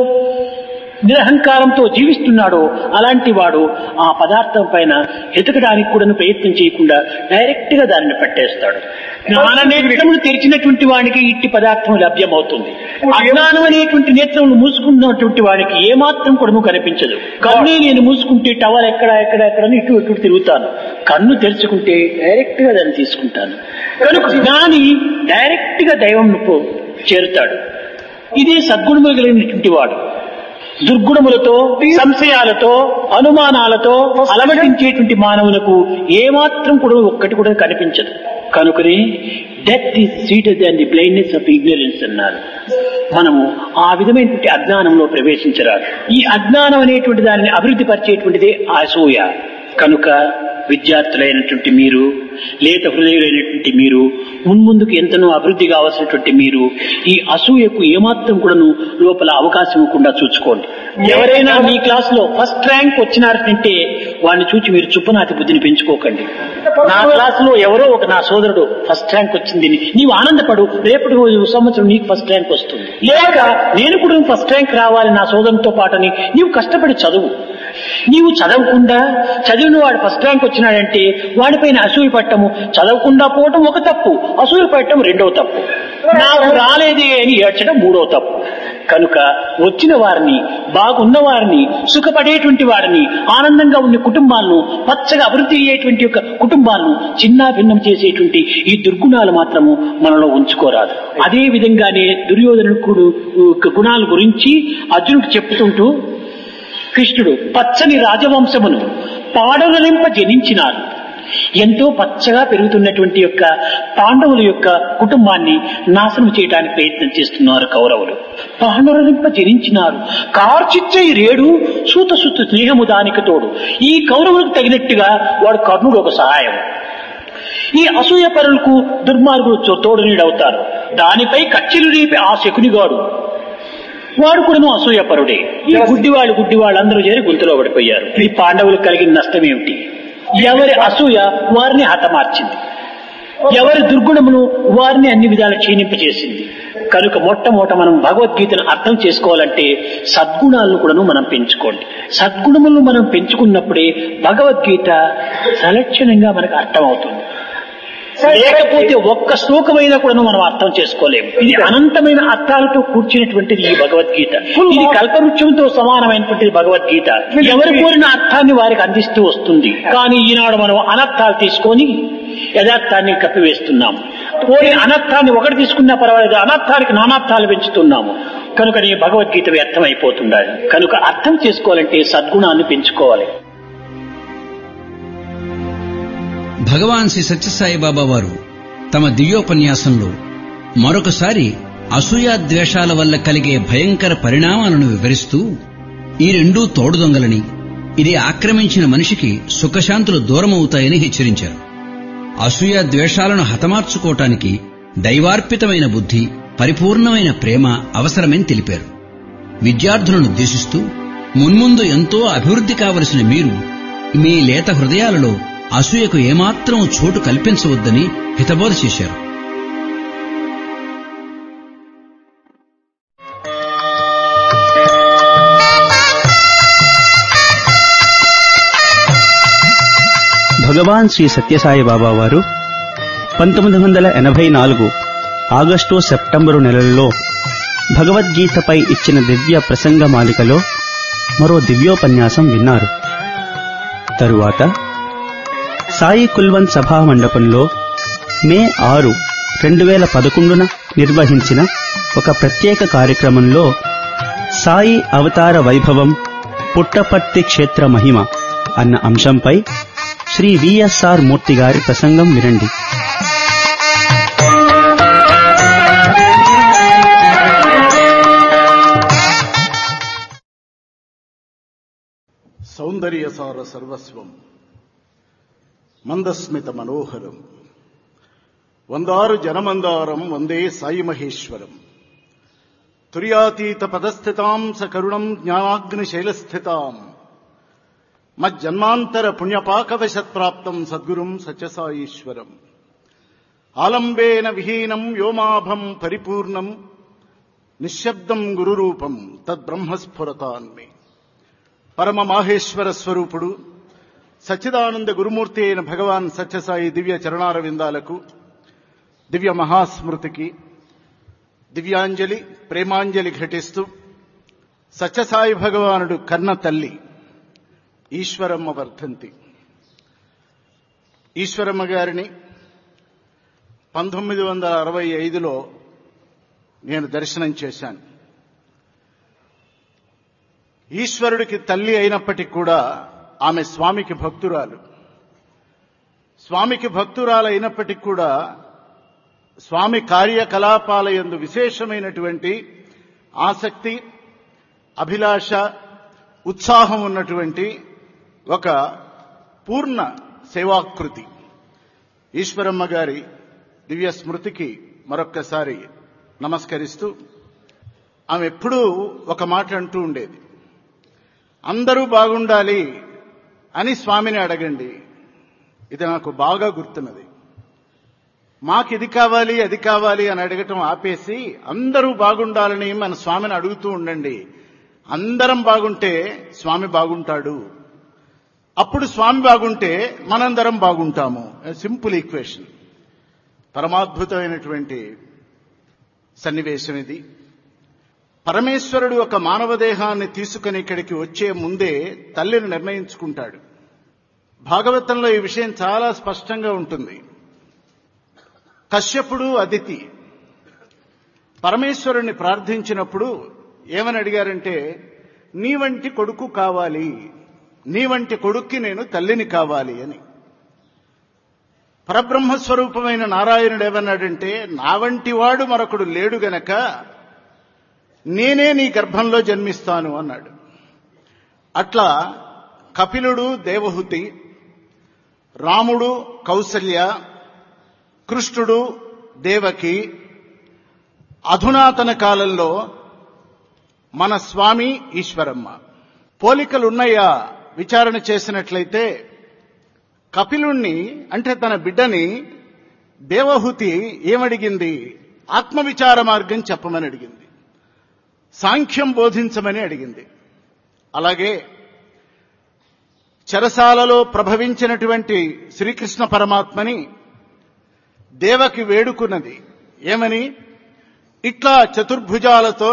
నిరహంకారంతో జీవిస్తున్నాడో అలాంటి వాడు ఆ పదార్థం పైన ఎతకడానికి కూడా ప్రయత్నం చేయకుండా డైరెక్ట్ గా దానిని పట్టేస్తాడు జ్ఞాన నేత్రములు తెరిచినటువంటి వానికి ఇట్టి పదార్థం లభ్యమవుతుంది అజ్ఞానం అనేటువంటి నేత్రములు మూసుకున్నటువంటి వాడికి ఏమాత్రం కూడా కనిపించదు కన్నే నేను మూసుకుంటే టవల్ ఎక్కడ ఎక్కడ ఎక్కడ అని ఇటు ఇటు తిరుగుతాను కన్ను తెరుచుకుంటే డైరెక్ట్ గా దాన్ని తీసుకుంటాను కనుక జ్ఞాని డైరెక్ట్ గా దైవం చేరుతాడు ఇదే సద్గుణములు కలిగినటువంటి వాడు దుర్గుణములతో సంశయాలతో అనుమానాలతో అలమటించేటువంటి మానవులకు ఏమాత్రం కూడా ఒక్కటి కూడా కనిపించదు కనుకనే death is sweeter than the blindness of ignorance అన్నారు మనము ఆ విధమైనటువంటి అజ్ఞానంలో ప్రవేశించరాదు ఈ అజ్ఞానం అనేటువంటి దానిని అభివృద్ధి పరిచేటువంటిదే అసూయ కనుక విద్యార్థులైనటువంటి మీరు లేత హృదయులైనటువంటి మీరు మున్ముందుకు ఎంతనో అభివృద్ధి కావాల్సినటువంటి మీరు ఈ అసూయకు ఏమాత్రం కూడాను లోపల అవకాశం ఇవ్వకుండా చూసుకోండి ఎవరైనా మీ క్లాస్ లో ఫస్ట్ ర్యాంక్ వచ్చినారంటే వాడిని చూచి మీరు చుప్పనాతి బుద్ధిని పెంచుకోకండి నా క్లాస్ లో ఎవరో ఒక నా సోదరుడు ఫస్ట్ ర్యాంక్ వచ్చింది నీవు ఆనందపడు రేపటి సంవత్సరం నీకు ఫస్ట్ ర్యాంక్ వస్తుంది లేక నేను కూడా ఫస్ట్ ర్యాంక్ రావాలి నా సోదరునితో పాటని నీవు కష్టపడి చదువు నీవు చదవకుండా చదివిన వాడు ఫస్ట్ ర్యాంక్ వచ్చినాడంటే వాడిపైన అసూయ పట్టము చదవకుండా పోవటం ఒక తప్పు అసూయ పట్టడం రెండవ తప్పు నాకు రాలేదే అని ఏడ్చడం మూడవ తప్పు కనుక వచ్చిన వారిని బాగున్న వారిని సుఖపడేటువంటి వారిని ఆనందంగా ఉన్న కుటుంబాలను పచ్చగా అభివృద్ధి అయ్యేటువంటి యొక్క కుటుంబాలను చిన్న భిన్నం చేసేటువంటి ఈ దుర్గుణాలు మాత్రము మనలో ఉంచుకోరాదు అదే విధంగానే దుర్యోధనుడు గుణాల గురించి అర్జునుడు చెప్తుంటూ కృష్ణుడు పచ్చని రాజవంశమును పాడవలింప జనించినారు ఎంతో పచ్చగా పెరుగుతున్నటువంటి యొక్క పాండవుల యొక్క కుటుంబాన్ని నాశనం చేయడానికి ప్రయత్నం చేస్తున్నారు కౌరవులు పాండవులింప జనించినారు కార్చిచ్చే రేడు సూత సుత స్నేహము దానికి తోడు ఈ కౌరవులకు తగినట్టుగా వాడు కర్ణుడు ఒక సహాయం ఈ అసూయ పరులకు దుర్మార్గులు తోడు నీడవుతారు దానిపై కచ్చిలు రేపి ఆ శకునిగాడు వాడు కూడాను అసూయపరుడే ఈ గుడ్డివాళ్ళు గుడ్డివాళ్ళు అందరూ చేరి గుంతలో పడిపోయారు ఈ పాండవులకు కలిగిన నష్టం ఏమిటి ఎవరి అసూయ వారిని హతమార్చింది ఎవరి దుర్గుణమును వారిని అన్ని విధాలు క్షీణింపజేసింది కనుక మొట్టమొదట మనం భగవద్గీతను అర్థం చేసుకోవాలంటే సద్గుణాలను కూడాను మనం పెంచుకోండి సద్గుణములను మనం పెంచుకున్నప్పుడే భగవద్గీత సలక్షణంగా మనకు అర్థమవుతుంది లేకపోతే ఒక్క శ్లోకమైనా కూడా మనం అర్థం చేసుకోలేము ఇది అనంతమైన అర్థాలతో కూర్చున్నటువంటిది ఈ భగవద్గీత ఇది కల్పవృక్షంతో సమానమైనటువంటిది భగవద్గీత ఎవరు కోరిన అర్థాన్ని వారికి అందిస్తూ వస్తుంది కానీ ఈనాడు మనం అనర్థాలు తీసుకొని యథార్థాన్ని కప్పివేస్తున్నాము కోరిన అనర్థాన్ని ఒకటి తీసుకున్నా పర్వాలేదు అనర్థానికి నానార్థాలు పెంచుతున్నాము కనుక నీ భగవద్గీత వ్యర్థం అయిపోతుండాలి కనుక అర్థం చేసుకోవాలంటే సద్గుణాన్ని పెంచుకోవాలి భగవాన్ శ్రీ సత్యసాయిబాబా వారు తమ దివ్యోపన్యాసంలో మరొకసారి అసూయాద్వేషాల వల్ల కలిగే భయంకర పరిణామాలను వివరిస్తూ ఈ రెండూ తోడుదొంగలని ఇది ఆక్రమించిన మనిషికి సుఖశాంతులు దూరమవుతాయని హెచ్చరించారు అసూయాద్వేషాలను హతమార్చుకోవటానికి దైవార్పితమైన బుద్ధి పరిపూర్ణమైన ప్రేమ అవసరమని తెలిపారు విద్యార్థులను ఉద్దేశిస్తూ మున్ముందు ఎంతో అభివృద్ధి కావలసిన మీరు మీ లేత హృదయాలలో అసూయకు ఏమాత్రం చోటు కల్పించవద్దని హితబోధ చేశారు భగవాన్ శ్రీ సత్యసాయి బాబా వారు పంతొమ్మిది వందల ఎనభై నాలుగు ఆగస్టు సెప్టెంబరు నెలల్లో భగవద్గీతపై ఇచ్చిన దివ్య ప్రసంగ మాలికలో మరో దివ్యోపన్యాసం విన్నారు తరువాత సాయి కుల్వన్ సభా మండపంలో మే ఆరు రెండు వేల పదకొండున నిర్వహించిన ఒక ప్రత్యేక కార్యక్రమంలో సాయి అవతార వైభవం పుట్టపర్తి క్షేత్ర మహిమ అన్న అంశంపై శ్రీ విఎస్ఆర్ మూర్తి గారి ప్రసంగం వినండి సౌందర్యసార సర్వస్వం మందస్మిత మనోహరం వందారు జనమందారం వందే సాయి మహేశ్వరం తుర్యాతీత పదస్థితాం సకరుణం జ్ఞానాగ్ని శైలస్థితాం మజ్జన్మాంతర పుణ్యపాకవశత్ప్రాప్తం సద్గురుం సత్యసాయీశ్వరం ఆలంబేన విహీనం వ్యోమాభం పరిపూర్ణం నిశ్శబ్దం గురురూపం తద్బ్రహ్మస్ఫురతాన్మే పరమ మాహేశ్వర స్వరూపుడు సచ్చిదానంద గురుమూర్తి అయిన భగవాన్ సత్యసాయి దివ్య చరణార విందాలకు దివ్య మహాస్మృతికి దివ్యాంజలి ప్రేమాంజలి ఘటిస్తూ సత్యసాయి భగవానుడు కన్న తల్లి ఈశ్వరమ్మ వర్ధంతి ఈశ్వరమ్మ గారిని పంతొమ్మిది వందల అరవై ఐదులో నేను దర్శనం చేశాను ఈశ్వరుడికి తల్లి అయినప్పటికీ కూడా ఆమె స్వామికి భక్తురాలు స్వామికి భక్తురాలు అయినప్పటికీ కూడా స్వామి కార్యకలాపాల యందు విశేషమైనటువంటి ఆసక్తి అభిలాష ఉత్సాహం ఉన్నటువంటి ఒక పూర్ణ సేవాకృతి ఈశ్వరమ్మ గారి దివ్య స్మృతికి మరొక్కసారి నమస్కరిస్తూ ఆమె ఎప్పుడూ ఒక మాట అంటూ ఉండేది అందరూ బాగుండాలి అని స్వామిని అడగండి ఇది నాకు బాగా గుర్తున్నది మాకు ఇది కావాలి అది కావాలి అని అడగటం ఆపేసి అందరూ బాగుండాలని మన స్వామిని అడుగుతూ ఉండండి అందరం బాగుంటే స్వామి బాగుంటాడు అప్పుడు స్వామి బాగుంటే మనందరం బాగుంటాము సింపుల్ ఈక్వేషన్ పరమాద్భుతమైనటువంటి సన్నివేశం ఇది పరమేశ్వరుడు ఒక మానవ దేహాన్ని తీసుకుని ఇక్కడికి వచ్చే ముందే తల్లిని నిర్ణయించుకుంటాడు భాగవతంలో ఈ విషయం చాలా స్పష్టంగా ఉంటుంది కశ్యపుడు అదితి పరమేశ్వరుణ్ణి ప్రార్థించినప్పుడు ఏమని అడిగారంటే నీ వంటి కొడుకు కావాలి నీ వంటి కొడుక్కి నేను తల్లిని కావాలి అని పరబ్రహ్మస్వరూపమైన నారాయణుడు ఏమన్నాడంటే నా వంటి వాడు మరొకడు లేడు గనక నేనే నీ గర్భంలో జన్మిస్తాను అన్నాడు అట్లా కపిలుడు దేవహుతి రాముడు కౌసల్య కృష్ణుడు దేవకి అధునాతన కాలంలో మన స్వామి ఈశ్వరమ్మ పోలికలున్నాయా విచారణ చేసినట్లయితే కపిలుణ్ణి అంటే తన బిడ్డని దేవహుతి ఏమడిగింది ఆత్మవిచార మార్గం చెప్పమని అడిగింది సాంఖ్యం బోధించమని అడిగింది అలాగే చెరసాలలో ప్రభవించినటువంటి శ్రీకృష్ణ పరమాత్మని దేవకి వేడుకున్నది ఏమని ఇట్లా చతుర్భుజాలతో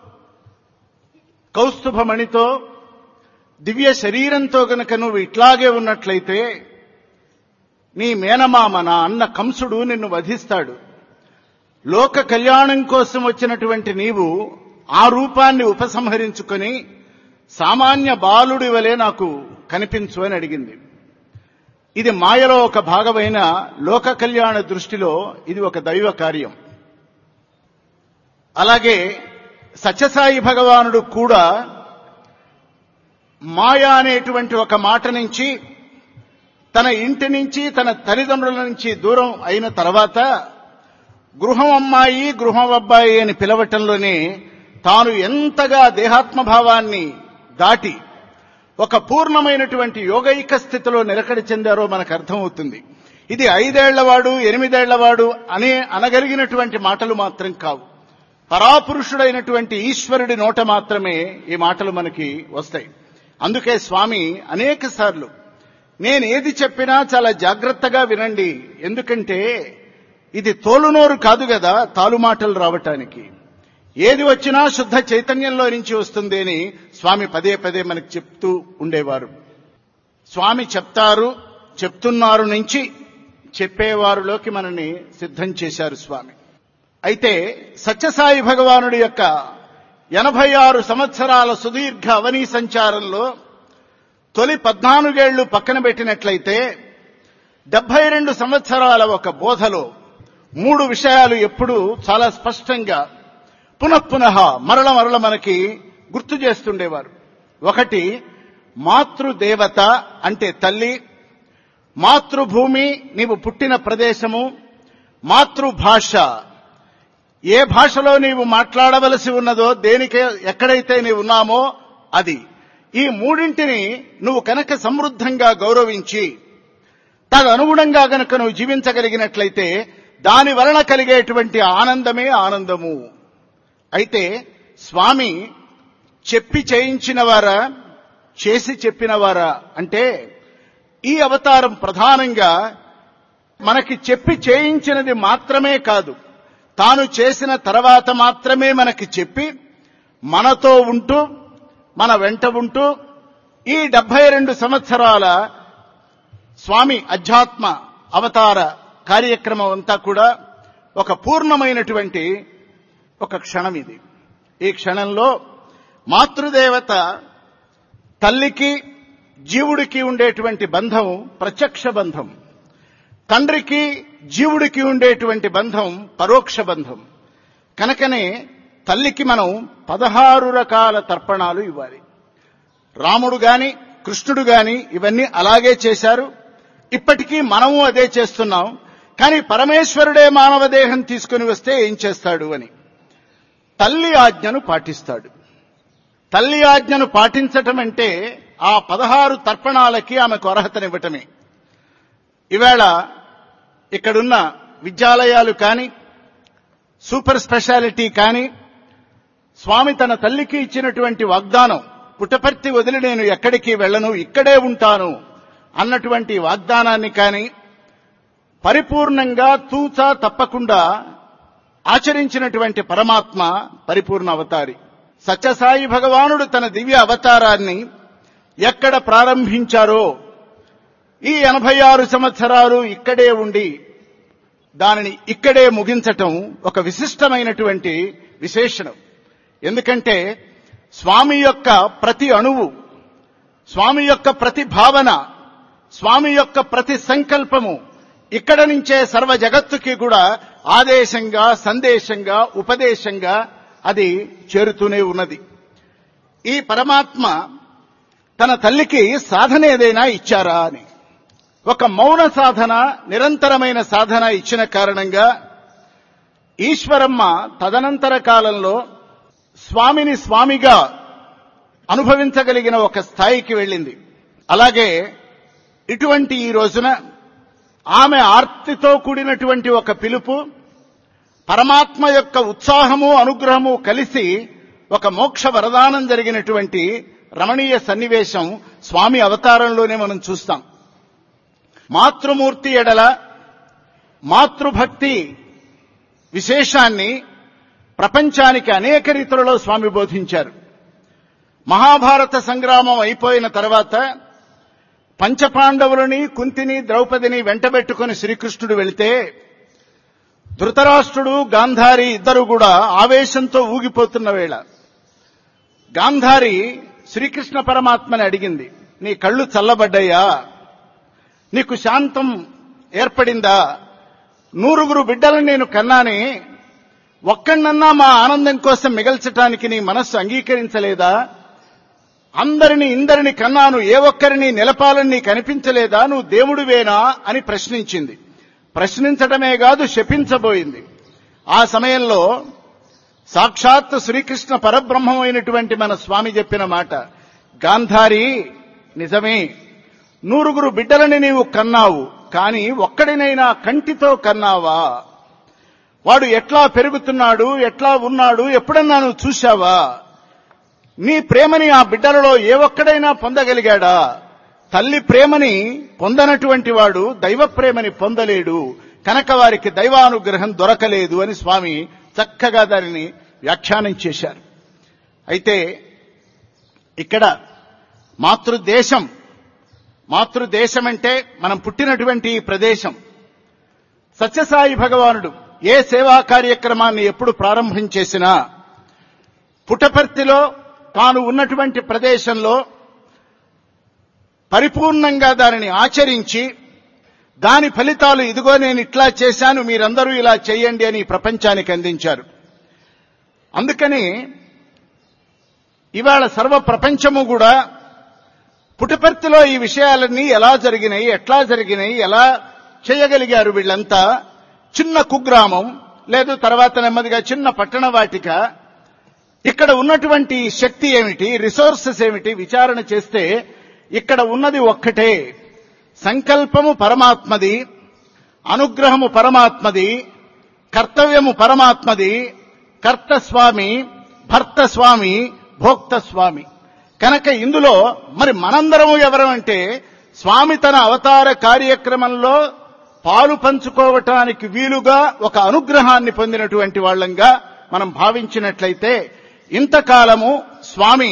కౌస్తుభమణితో దివ్య శరీరంతో గనక నువ్వు ఇట్లాగే ఉన్నట్లయితే నీ మేనమామ నా అన్న కంసుడు నిన్ను వధిస్తాడు లోక కళ్యాణం కోసం వచ్చినటువంటి నీవు ఆ రూపాన్ని ఉపసంహరించుకొని సామాన్య బాలుడి వలె నాకు కనిపించు అని అడిగింది ఇది మాయలో ఒక భాగమైన లోక కళ్యాణ దృష్టిలో ఇది ఒక దైవ కార్యం అలాగే సత్యసాయి భగవానుడు కూడా మాయ అనేటువంటి ఒక మాట నుంచి తన ఇంటి నుంచి తన తల్లిదండ్రుల నుంచి దూరం అయిన తర్వాత గృహం అమ్మాయి గృహం అబ్బాయి అని పిలవటంలోనే తాను ఎంతగా దేహాత్మభావాన్ని దాటి ఒక పూర్ణమైనటువంటి యోగైక స్థితిలో నిలకడ చెందారో మనకు అర్థమవుతుంది ఇది ఐదేళ్లవాడు ఎనిమిదేళ్లవాడు అనే అనగలిగినటువంటి మాటలు మాత్రం కావు పరాపురుషుడైనటువంటి ఈశ్వరుడి నోట మాత్రమే ఈ మాటలు మనకి వస్తాయి అందుకే స్వామి అనేక సార్లు నేను ఏది చెప్పినా చాలా జాగ్రత్తగా వినండి ఎందుకంటే ఇది తోలునోరు కాదు కదా తాలుమాటలు రావటానికి ఏది వచ్చినా శుద్ధ చైతన్యంలో నుంచి వస్తుంది అని స్వామి పదే పదే మనకు చెప్తూ ఉండేవారు స్వామి చెప్తారు చెప్తున్నారు నుంచి చెప్పేవారిలోకి మనని సిద్ధం చేశారు స్వామి అయితే సత్యసాయి భగవానుడి యొక్క ఎనభై ఆరు సంవత్సరాల సుదీర్ఘ అవనీ సంచారంలో తొలి పద్నాలుగేళ్లు పక్కన పెట్టినట్లయితే డెబ్బై రెండు సంవత్సరాల ఒక బోధలో మూడు విషయాలు ఎప్పుడూ చాలా స్పష్టంగా పునఃపునః మరల మరల మనకి గుర్తు చేస్తుండేవారు ఒకటి మాతృదేవత అంటే తల్లి మాతృభూమి నీవు పుట్టిన ప్రదేశము మాతృభాష ఏ భాషలో నీవు మాట్లాడవలసి ఉన్నదో దేనికి ఎక్కడైతే నీవు ఉన్నామో అది ఈ మూడింటిని నువ్వు కనుక సమృద్ధంగా గౌరవించి తదనుగుణంగా గనుక నువ్వు జీవించగలిగినట్లయితే దాని వలన కలిగేటువంటి ఆనందమే ఆనందము అయితే స్వామి చెప్పి చేయించినవారా చేసి చెప్పినవారా అంటే ఈ అవతారం ప్రధానంగా మనకి చెప్పి చేయించినది మాత్రమే కాదు తాను చేసిన తర్వాత మాత్రమే మనకి చెప్పి మనతో ఉంటూ మన వెంట ఉంటూ ఈ డెబ్బై రెండు సంవత్సరాల స్వామి అధ్యాత్మ అవతార కార్యక్రమం అంతా కూడా ఒక పూర్ణమైనటువంటి ఒక క్షణం ఇది ఈ క్షణంలో మాతృదేవత తల్లికి జీవుడికి ఉండేటువంటి బంధం ప్రత్యక్ష బంధం తండ్రికి జీవుడికి ఉండేటువంటి బంధం పరోక్ష బంధం కనుకనే తల్లికి మనం పదహారు రకాల తర్పణాలు ఇవ్వాలి రాముడు గాని కృష్ణుడు గాని ఇవన్నీ అలాగే చేశారు ఇప్పటికీ మనము అదే చేస్తున్నాం కానీ పరమేశ్వరుడే మానవ దేహం తీసుకుని వస్తే ఏం చేస్తాడు అని తల్లి ఆజ్ఞను పాటిస్తాడు తల్లి ఆజ్ఞను పాటించటం అంటే ఆ పదహారు తర్పణాలకి ఆమెకు అర్హతనివ్వటమే ఈవేళ ఇక్కడున్న విద్యాలయాలు కానీ సూపర్ స్పెషాలిటీ కానీ స్వామి తన తల్లికి ఇచ్చినటువంటి వాగ్దానం పుట్టపర్తి వదిలి నేను ఎక్కడికి వెళ్ళను ఇక్కడే ఉంటాను అన్నటువంటి వాగ్దానాన్ని కానీ పరిపూర్ణంగా తూచా తప్పకుండా ఆచరించినటువంటి పరమాత్మ పరిపూర్ణ అవతారి సత్యసాయి భగవానుడు తన దివ్య అవతారాన్ని ఎక్కడ ప్రారంభించారో ఈ ఎనభై ఆరు సంవత్సరాలు ఇక్కడే ఉండి దానిని ఇక్కడే ముగించటం ఒక విశిష్టమైనటువంటి విశేషణం ఎందుకంటే స్వామి యొక్క ప్రతి అణువు స్వామి యొక్క ప్రతి భావన స్వామి యొక్క ప్రతి సంకల్పము ఇక్కడ నుంచే సర్వ జగత్తుకి కూడా ఆదేశంగా సందేశంగా ఉపదేశంగా అది చేరుతూనే ఉన్నది ఈ పరమాత్మ తన తల్లికి సాధన ఏదైనా ఇచ్చారా అని ఒక మౌన సాధన నిరంతరమైన సాధన ఇచ్చిన కారణంగా ఈశ్వరమ్మ తదనంతర కాలంలో స్వామిని స్వామిగా అనుభవించగలిగిన ఒక స్థాయికి వెళ్ళింది అలాగే ఇటువంటి ఈ రోజున ఆమె ఆర్తితో కూడినటువంటి ఒక పిలుపు పరమాత్మ యొక్క ఉత్సాహము అనుగ్రహము కలిసి ఒక మోక్ష వరదానం జరిగినటువంటి రమణీయ సన్నివేశం స్వామి అవతారంలోనే మనం చూస్తాం మాతృమూర్తి ఎడల మాతృభక్తి విశేషాన్ని ప్రపంచానికి అనేక రీతులలో స్వామి బోధించారు మహాభారత సంగ్రామం అయిపోయిన తర్వాత పంచపాండవులని కుంతిని ద్రౌపదిని వెంటబెట్టుకుని శ్రీకృష్ణుడు వెళితే ధృతరాష్ట్రుడు గాంధారి ఇద్దరు కూడా ఆవేశంతో ఊగిపోతున్న వేళ గాంధారి శ్రీకృష్ణ పరమాత్మని అడిగింది నీ కళ్ళు చల్లబడ్డాయా నీకు శాంతం ఏర్పడిందా నూరుగురు బిడ్డలను నేను కన్నానే ఒక్కడన్నా మా ఆనందం కోసం మిగల్చటానికి నీ మనస్సు అంగీకరించలేదా అందరిని ఇందరిని కన్నాను ఏ ఒక్కరిని నిలపాలని నీకు అనిపించలేదా నువ్వు దేవుడివేనా అని ప్రశ్నించింది ప్రశ్నించటమే కాదు శపించబోయింది ఆ సమయంలో సాక్షాత్ శ్రీకృష్ణ పరబ్రహ్మమైనటువంటి మన స్వామి చెప్పిన మాట గాంధారి నిజమే నూరుగురు బిడ్డలని నీవు కన్నావు కాని ఒక్కడినైనా కంటితో కన్నావా వాడు ఎట్లా పెరుగుతున్నాడు ఎట్లా ఉన్నాడు ఎప్పుడన్నా నువ్వు చూశావా నీ ప్రేమని ఆ బిడ్డలలో ఏ ఒక్కడైనా పొందగలిగాడా తల్లి ప్రేమని పొందనటువంటి వాడు దైవ ప్రేమని పొందలేడు కనుక వారికి దైవానుగ్రహం దొరకలేదు అని స్వామి చక్కగా దానిని వ్యాఖ్యానం చేశారు అయితే ఇక్కడ మాతృదేశం మాతృదేశం అంటే మనం పుట్టినటువంటి ఈ ప్రదేశం సత్యసాయి భగవానుడు ఏ సేవా కార్యక్రమాన్ని ఎప్పుడు ప్రారంభం చేసినా పుటపర్తిలో తాను ఉన్నటువంటి ప్రదేశంలో పరిపూర్ణంగా దానిని ఆచరించి దాని ఫలితాలు ఇదిగో నేను ఇట్లా చేశాను మీరందరూ ఇలా చేయండి అని ప్రపంచానికి అందించారు అందుకని ఇవాళ సర్వ ప్రపంచము కూడా పుటపర్తిలో ఈ విషయాలన్నీ ఎలా జరిగినాయి ఎట్లా జరిగినాయి ఎలా చేయగలిగారు వీళ్ళంతా చిన్న కుగ్రామం లేదు తర్వాత నెమ్మదిగా చిన్న పట్టణ వాటిక ఇక్కడ ఉన్నటువంటి శక్తి ఏమిటి రిసోర్సెస్ ఏమిటి విచారణ చేస్తే ఇక్కడ ఉన్నది ఒక్కటే సంకల్పము పరమాత్మది అనుగ్రహము పరమాత్మది కర్తవ్యము పరమాత్మది కర్త స్వామి భర్త స్వామి భోక్త స్వామి కనుక ఇందులో మరి మనందరము ఎవరమంటే స్వామి తన అవతార కార్యక్రమంలో పాలు పంచుకోవటానికి వీలుగా ఒక అనుగ్రహాన్ని పొందినటువంటి వాళ్ళంగా మనం భావించినట్లయితే ఇంతకాలము స్వామి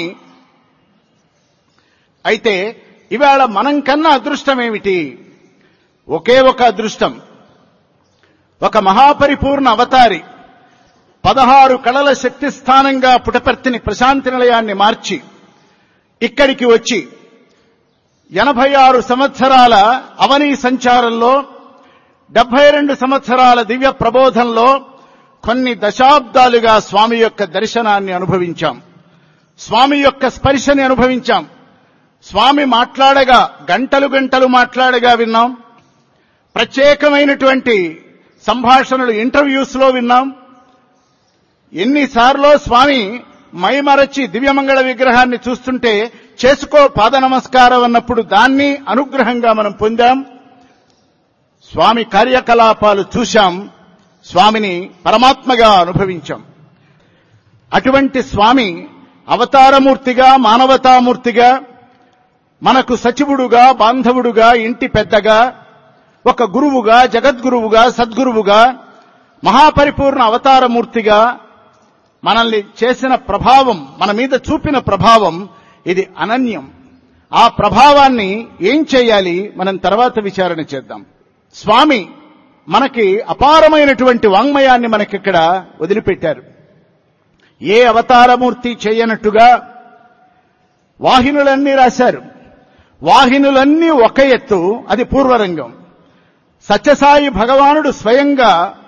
అయితే ఇవాళ మనం కన్నా అదృష్టం ఏమిటి ఒకే ఒక అదృష్టం ఒక మహాపరిపూర్ణ అవతారి పదహారు కళల శక్తి స్థానంగా పుటపర్తిని ప్రశాంతి నిలయాన్ని మార్చి ఇక్కడికి వచ్చి ఎనభై ఆరు సంవత్సరాల అవనీ సంచారంలో డెబ్బై రెండు సంవత్సరాల దివ్య ప్రబోధంలో కొన్ని దశాబ్దాలుగా స్వామి యొక్క దర్శనాన్ని అనుభవించాం స్వామి యొక్క స్పర్శని అనుభవించాం స్వామి మాట్లాడగా గంటలు గంటలు మాట్లాడగా విన్నాం ప్రత్యేకమైనటువంటి సంభాషణలు ఇంటర్వ్యూస్ లో విన్నాం ఎన్నిసార్లు స్వామి మైమరచి దివ్యమంగళ విగ్రహాన్ని చూస్తుంటే చేసుకో పాద నమస్కారం అన్నప్పుడు దాన్ని అనుగ్రహంగా మనం పొందాం స్వామి కార్యకలాపాలు చూశాం స్వామిని పరమాత్మగా అనుభవించాం అటువంటి స్వామి అవతారమూర్తిగా మానవతామూర్తిగా మనకు సచివుడుగా బాంధవుడుగా ఇంటి పెద్దగా ఒక గురువుగా జగద్గురువుగా సద్గురువుగా మహాపరిపూర్ణ అవతారమూర్తిగా మనల్ని చేసిన ప్రభావం మన మీద చూపిన ప్రభావం ఇది అనన్యం ఆ ప్రభావాన్ని ఏం చేయాలి మనం తర్వాత విచారణ చేద్దాం స్వామి మనకి అపారమైనటువంటి వాంగ్మయాన్ని మనకిక్కడ వదిలిపెట్టారు ఏ అవతారమూర్తి చేయనట్టుగా వాహినులన్నీ రాశారు వాహినులన్నీ ఒక ఎత్తు అది పూర్వరంగం సత్యసాయి భగవానుడు స్వయంగా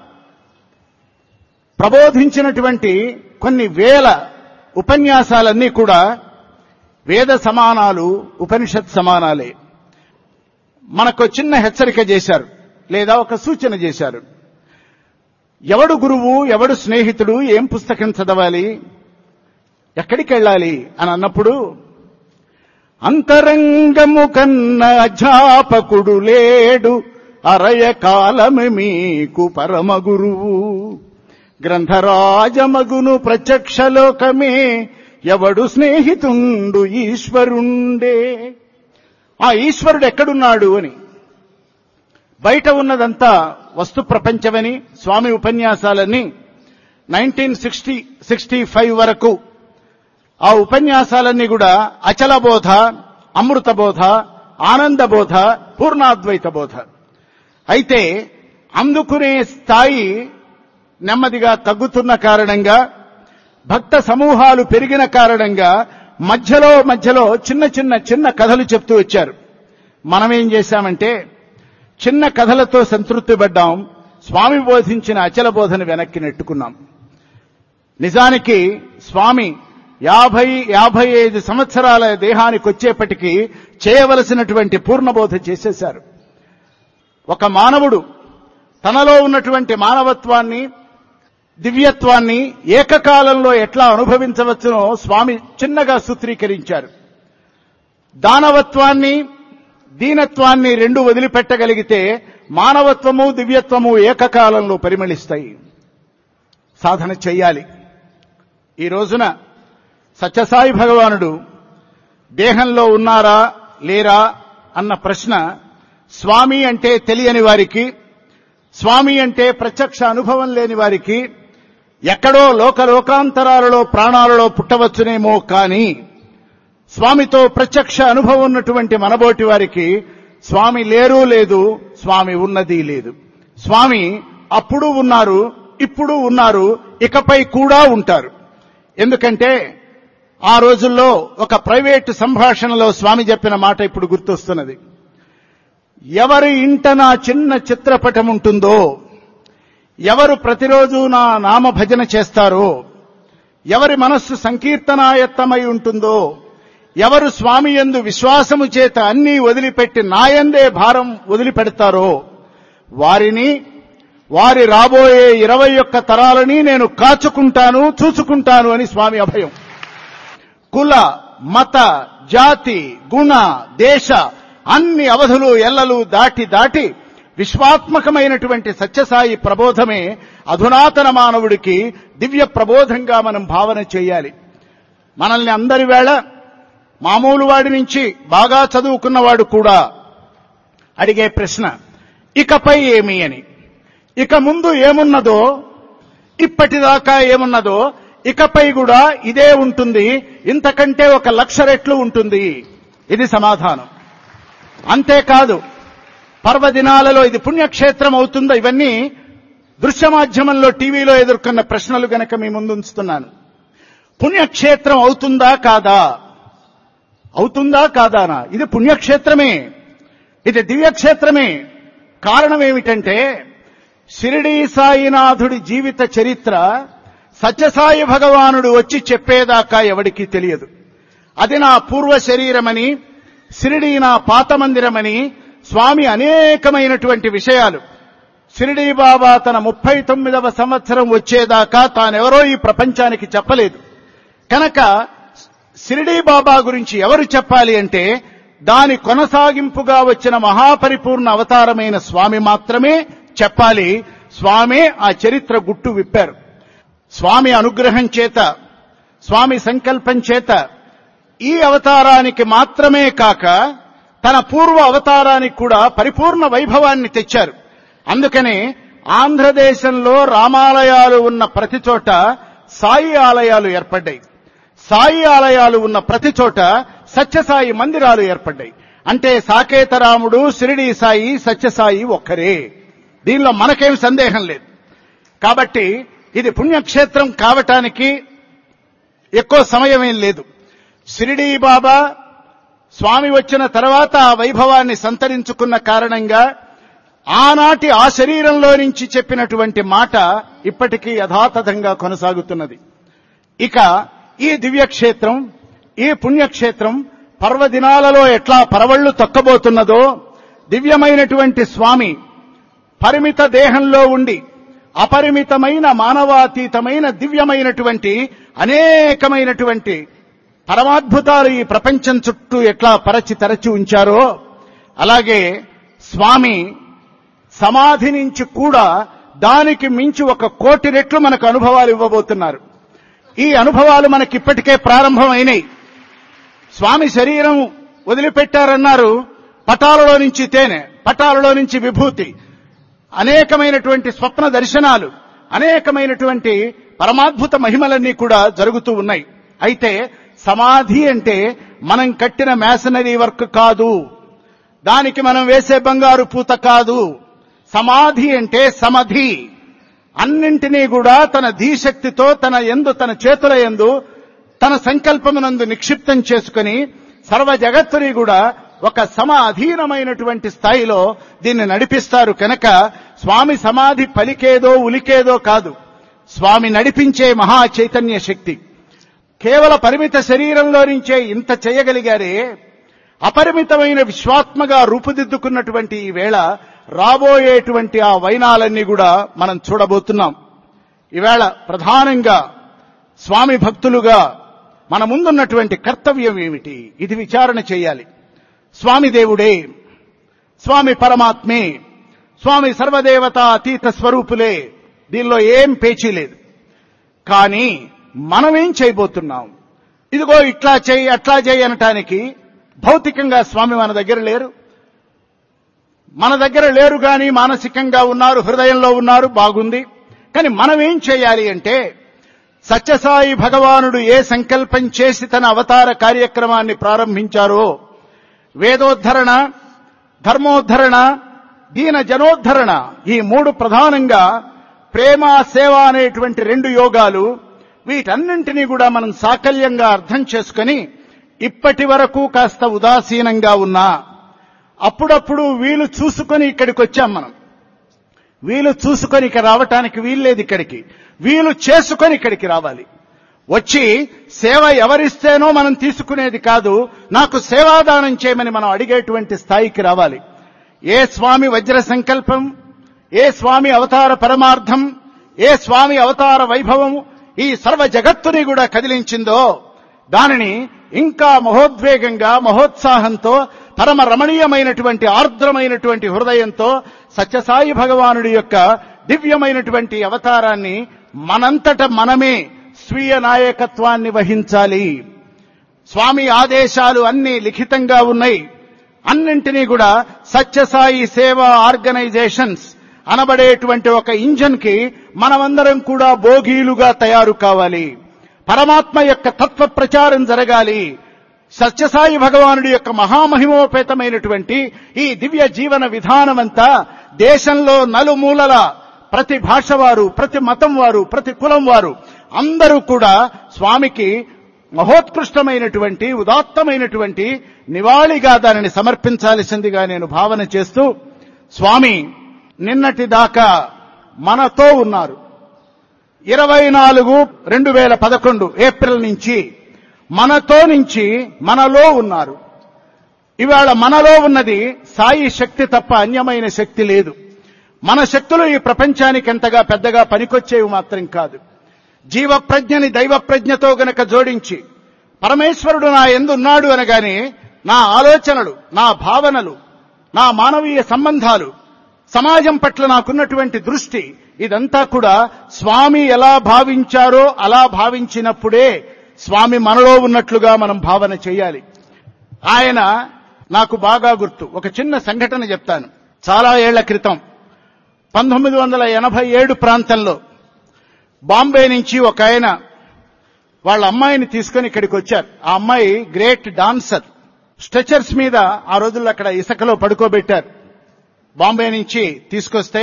ప్రబోధించినటువంటి కొన్ని వేల ఉపన్యాసాలన్నీ కూడా వేద సమానాలు ఉపనిషత్ సమానాలే మనకు చిన్న హెచ్చరిక చేశారు లేదా ఒక సూచన చేశారు ఎవడు గురువు ఎవడు స్నేహితుడు ఏం పుస్తకం చదవాలి ఎక్కడికి వెళ్ళాలి అని అన్నప్పుడు అంతరంగము కన్న అధ్యాపకుడు లేడు అరయ కాలమే మీకు పరమ గురువు గ్రంథరాజమగును ప్రత్యక్షలోకమే ఎవడు స్నేహితుండు ఈశ్వరుండే ఆ ఈశ్వరుడు ఎక్కడున్నాడు అని బయట ఉన్నదంతా వస్తు ప్రపంచమని స్వామి ఉపన్యాసాలన్నీ నైన్టీన్ సిక్స్టీ సిక్స్టీ ఫైవ్ వరకు ఆ ఉపన్యాసాలన్నీ కూడా అచల బోధ అమృత బోధ ఆనంద బోధ పూర్ణాద్వైత బోధ అయితే అందుకునే స్థాయి నెమ్మదిగా తగ్గుతున్న కారణంగా భక్త సమూహాలు పెరిగిన కారణంగా మధ్యలో మధ్యలో చిన్న చిన్న చిన్న కథలు చెప్తూ వచ్చారు మనమేం చేశామంటే చిన్న కథలతో సంతృప్తి పడ్డాం స్వామి బోధించిన అచల బోధను వెనక్కి నెట్టుకున్నాం నిజానికి స్వామి యాభై యాభై ఐదు సంవత్సరాల దేహానికి వచ్చేప్పటికీ చేయవలసినటువంటి పూర్ణబోధ చేసేశారు ఒక మానవుడు తనలో ఉన్నటువంటి మానవత్వాన్ని దివ్యత్వాన్ని ఏకకాలంలో ఎట్లా అనుభవించవచ్చునో స్వామి చిన్నగా సూత్రీకరించారు దానవత్వాన్ని దీనత్వాన్ని రెండు వదిలిపెట్టగలిగితే మానవత్వము దివ్యత్వము ఏకకాలంలో పరిమళిస్తాయి సాధన చెయ్యాలి ఈ రోజున సత్యసాయి భగవానుడు దేహంలో ఉన్నారా లేరా అన్న ప్రశ్న స్వామి అంటే తెలియని వారికి స్వామి అంటే ప్రత్యక్ష అనుభవం లేని వారికి ఎక్కడో లోకలోకాంతరాలలో ప్రాణాలలో పుట్టవచ్చునేమో కానీ స్వామితో ప్రత్యక్ష అనుభవం ఉన్నటువంటి మనబోటి వారికి స్వామి లేరు లేదు స్వామి ఉన్నది లేదు స్వామి అప్పుడు ఉన్నారు ఇప్పుడు ఉన్నారు ఇకపై కూడా ఉంటారు ఎందుకంటే ఆ రోజుల్లో ఒక ప్రైవేటు సంభాషణలో స్వామి చెప్పిన మాట ఇప్పుడు గుర్తొస్తున్నది ఎవరి ఇంట నా చిన్న చిత్రపటం ఉంటుందో ఎవరు ప్రతిరోజు నా నామ భజన చేస్తారో ఎవరి మనస్సు సంకీర్తనాయత్తమై ఉంటుందో ఎవరు స్వామి యందు విశ్వాసము చేత అన్నీ వదిలిపెట్టి నాయందే భారం వదిలిపెడతారో వారిని వారి రాబోయే ఇరవై ఒక్క తరాలని నేను కాచుకుంటాను చూసుకుంటాను అని స్వామి అభయం కుల మత జాతి గుణ దేశ అన్ని అవధులు ఎల్లలు దాటి దాటి విశ్వాత్మకమైనటువంటి సత్యసాయి ప్రబోధమే అధునాతన మానవుడికి దివ్య ప్రబోధంగా మనం భావన చేయాలి మనల్ని అందరి వేళ మామూలు వాడి నుంచి బాగా చదువుకున్నవాడు కూడా అడిగే ప్రశ్న ఇకపై ఏమి అని ఇక ముందు ఏమున్నదో ఇప్పటిదాకా ఏమున్నదో ఇకపై కూడా ఇదే ఉంటుంది ఇంతకంటే ఒక లక్ష రెట్లు ఉంటుంది ఇది సమాధానం అంతేకాదు పర్వదినాలలో ఇది పుణ్యక్షేత్రం అవుతుందో ఇవన్నీ దృశ్య మాధ్యమంలో టీవీలో ఎదుర్కొన్న ప్రశ్నలు గనక మీ ముందు ఉంచుతున్నాను పుణ్యక్షేత్రం అవుతుందా కాదా అవుతుందా కాదానా ఇది పుణ్యక్షేత్రమే ఇది దివ్యక్షేత్రమే కారణం ఏమిటంటే షిరిడీ సాయినాథుడి జీవిత చరిత్ర సత్యసాయి భగవానుడు వచ్చి చెప్పేదాకా ఎవడికి తెలియదు అది నా పూర్వ శరీరమని షిరిడీ నా పాత మందిరమని స్వామి అనేకమైనటువంటి విషయాలు షిరిడీ బాబా తన ముప్పై తొమ్మిదవ సంవత్సరం వచ్చేదాకా తానెవరో ఈ ప్రపంచానికి చెప్పలేదు కనుక షిరిడీ బాబా గురించి ఎవరు చెప్పాలి అంటే దాని కొనసాగింపుగా వచ్చిన మహాపరిపూర్ణ అవతారమైన స్వామి మాత్రమే చెప్పాలి స్వామే ఆ చరిత్ర గుట్టు విప్పారు స్వామి అనుగ్రహం చేత స్వామి సంకల్పం చేత ఈ అవతారానికి మాత్రమే కాక తన పూర్వ అవతారానికి కూడా పరిపూర్ణ వైభవాన్ని తెచ్చారు అందుకనే ఆంధ్రదేశంలో రామాలయాలు ఉన్న ప్రతి చోట సాయి ఆలయాలు ఏర్పడ్డాయి సాయి ఆలయాలు ఉన్న ప్రతి చోట సత్యసాయి మందిరాలు ఏర్పడ్డాయి అంటే సాకేతరాముడు షిరిడి సాయి సత్యసాయి ఒక్కరే దీనిలో మనకేం సందేహం లేదు కాబట్టి ఇది పుణ్యక్షేత్రం కావటానికి ఎక్కువ సమయమేం లేదు షిరిడీ బాబా స్వామి వచ్చిన తర్వాత ఆ వైభవాన్ని సంతరించుకున్న కారణంగా ఆనాటి ఆ శరీరంలో నుంచి చెప్పినటువంటి మాట ఇప్పటికీ యథాతథంగా కొనసాగుతున్నది ఇక ఈ దివ్యక్షేత్రం ఈ పుణ్యక్షేత్రం పర్వదినాలలో ఎట్లా పరవళ్లు తొక్కబోతున్నదో దివ్యమైనటువంటి స్వామి పరిమిత దేహంలో ఉండి అపరిమితమైన మానవాతీతమైన దివ్యమైనటువంటి అనేకమైనటువంటి పరమాద్భుతాలు ఈ ప్రపంచం చుట్టూ ఎట్లా పరచి తరచి ఉంచారో అలాగే స్వామి సమాధి నుంచి కూడా దానికి మించి ఒక కోటి రెట్లు మనకు అనుభవాలు ఇవ్వబోతున్నారు ఈ అనుభవాలు మనకి ఇప్పటికే ప్రారంభమైనాయి స్వామి శరీరం వదిలిపెట్టారన్నారు పటాలలో నుంచి తేనె పటాలలో నుంచి విభూతి అనేకమైనటువంటి స్వప్న దర్శనాలు అనేకమైనటువంటి పరమాద్భుత మహిమలన్నీ కూడా జరుగుతూ ఉన్నాయి అయితే సమాధి అంటే మనం కట్టిన మేసనరీ వర్క్ కాదు దానికి మనం వేసే బంగారు పూత కాదు సమాధి అంటే సమధి అన్నింటినీ కూడా తన ధీశక్తితో తన ఎందు తన చేతుల ఎందు తన సంకల్పమునందు నిక్షిప్తం చేసుకుని సర్వ జగత్తుని కూడా ఒక సమ అధీనమైనటువంటి స్థాయిలో దీన్ని నడిపిస్తారు కనుక స్వామి సమాధి పలికేదో ఉలికేదో కాదు స్వామి నడిపించే మహా చైతన్య శక్తి కేవల పరిమిత శరీరంలో నుంచే ఇంత చేయగలిగారే అపరిమితమైన విశ్వాత్మగా రూపుదిద్దుకున్నటువంటి ఈ వేళ రాబోయేటువంటి ఆ వైనాలన్నీ కూడా మనం చూడబోతున్నాం ఈవేళ ప్రధానంగా స్వామి భక్తులుగా మన ముందున్నటువంటి కర్తవ్యం ఏమిటి ఇది విచారణ చేయాలి స్వామి దేవుడే స్వామి పరమాత్మే స్వామి సర్వదేవత అతీత స్వరూపులే దీనిలో ఏం పేచీ లేదు కానీ మనమేం చేయబోతున్నాం ఇదిగో ఇట్లా చేయి అట్లా చేయి అనటానికి భౌతికంగా స్వామి మన దగ్గర లేరు మన దగ్గర లేరు గాని మానసికంగా ఉన్నారు హృదయంలో ఉన్నారు బాగుంది కానీ మనం ఏం చేయాలి అంటే సత్యసాయి భగవానుడు ఏ సంకల్పం చేసి తన అవతార కార్యక్రమాన్ని ప్రారంభించారో వేదోద్ధరణ ధర్మోద్ధరణ దీన జనోద్ధరణ ఈ మూడు ప్రధానంగా ప్రేమ సేవ అనేటువంటి రెండు యోగాలు వీటన్నింటినీ కూడా మనం సాకల్యంగా అర్థం చేసుకొని ఇప్పటి వరకు కాస్త ఉదాసీనంగా ఉన్నా అప్పుడప్పుడు వీలు చూసుకొని ఇక్కడికి వచ్చాం మనం వీలు చూసుకొని ఇక రావటానికి వీల్లేదు ఇక్కడికి వీలు చేసుకొని ఇక్కడికి రావాలి వచ్చి సేవ ఎవరిస్తేనో మనం తీసుకునేది కాదు నాకు సేవాదానం చేయమని మనం అడిగేటువంటి స్థాయికి రావాలి ఏ స్వామి వజ్ర సంకల్పం ఏ స్వామి అవతార పరమార్థం ఏ స్వామి అవతార వైభవం ఈ సర్వ జగత్తుని కూడా కదిలించిందో దానిని ఇంకా మహోద్వేగంగా మహోత్సాహంతో పరమ రమణీయమైనటువంటి ఆర్ద్రమైనటువంటి హృదయంతో సత్యసాయి భగవానుడి యొక్క దివ్యమైనటువంటి అవతారాన్ని మనంతట మనమే స్వీయ నాయకత్వాన్ని వహించాలి స్వామి ఆదేశాలు అన్ని లిఖితంగా ఉన్నాయి అన్నింటినీ కూడా సత్యసాయి సేవా ఆర్గనైజేషన్స్ అనబడేటువంటి ఒక ఇంజన్ కి మనమందరం కూడా బోగీలుగా తయారు కావాలి పరమాత్మ యొక్క తత్వ ప్రచారం జరగాలి సత్యసాయి భగవానుడి యొక్క మహామహిమోపేతమైనటువంటి ఈ దివ్య జీవన విధానమంతా దేశంలో నలుమూలల ప్రతి భాష వారు ప్రతి మతం వారు ప్రతి కులం వారు అందరూ కూడా స్వామికి మహోత్కృష్టమైనటువంటి ఉదాత్తమైనటువంటి నివాళిగా దానిని సమర్పించాల్సిందిగా నేను భావన చేస్తూ స్వామి నిన్నటి దాకా మనతో ఉన్నారు ఇరవై నాలుగు రెండు వేల పదకొండు ఏప్రిల్ నుంచి మనతో నుంచి మనలో ఉన్నారు ఇవాళ మనలో ఉన్నది సాయి శక్తి తప్ప అన్యమైన శక్తి లేదు మన శక్తులు ఈ ప్రపంచానికి ఎంతగా పెద్దగా పనికొచ్చేవి మాత్రం కాదు జీవ ప్రజ్ఞని దైవ ప్రజ్ఞతో గనక జోడించి పరమేశ్వరుడు నా ఎందున్నాడు అనగానే నా ఆలోచనలు నా భావనలు నా మానవీయ సంబంధాలు సమాజం పట్ల నాకున్నటువంటి దృష్టి ఇదంతా కూడా స్వామి ఎలా భావించారో అలా భావించినప్పుడే స్వామి మనలో ఉన్నట్లుగా మనం భావన చేయాలి ఆయన నాకు బాగా గుర్తు ఒక చిన్న సంఘటన చెప్తాను చాలా ఏళ్ల క్రితం పంతొమ్మిది వందల ఎనభై ఏడు ప్రాంతంలో బాంబే నుంచి ఒక ఆయన వాళ్ళ అమ్మాయిని తీసుకొని ఇక్కడికి వచ్చారు ఆ అమ్మాయి గ్రేట్ డాన్సర్ స్ట్రెచర్స్ మీద ఆ రోజుల్లో అక్కడ ఇసుకలో పడుకోబెట్టారు బాంబే నుంచి తీసుకొస్తే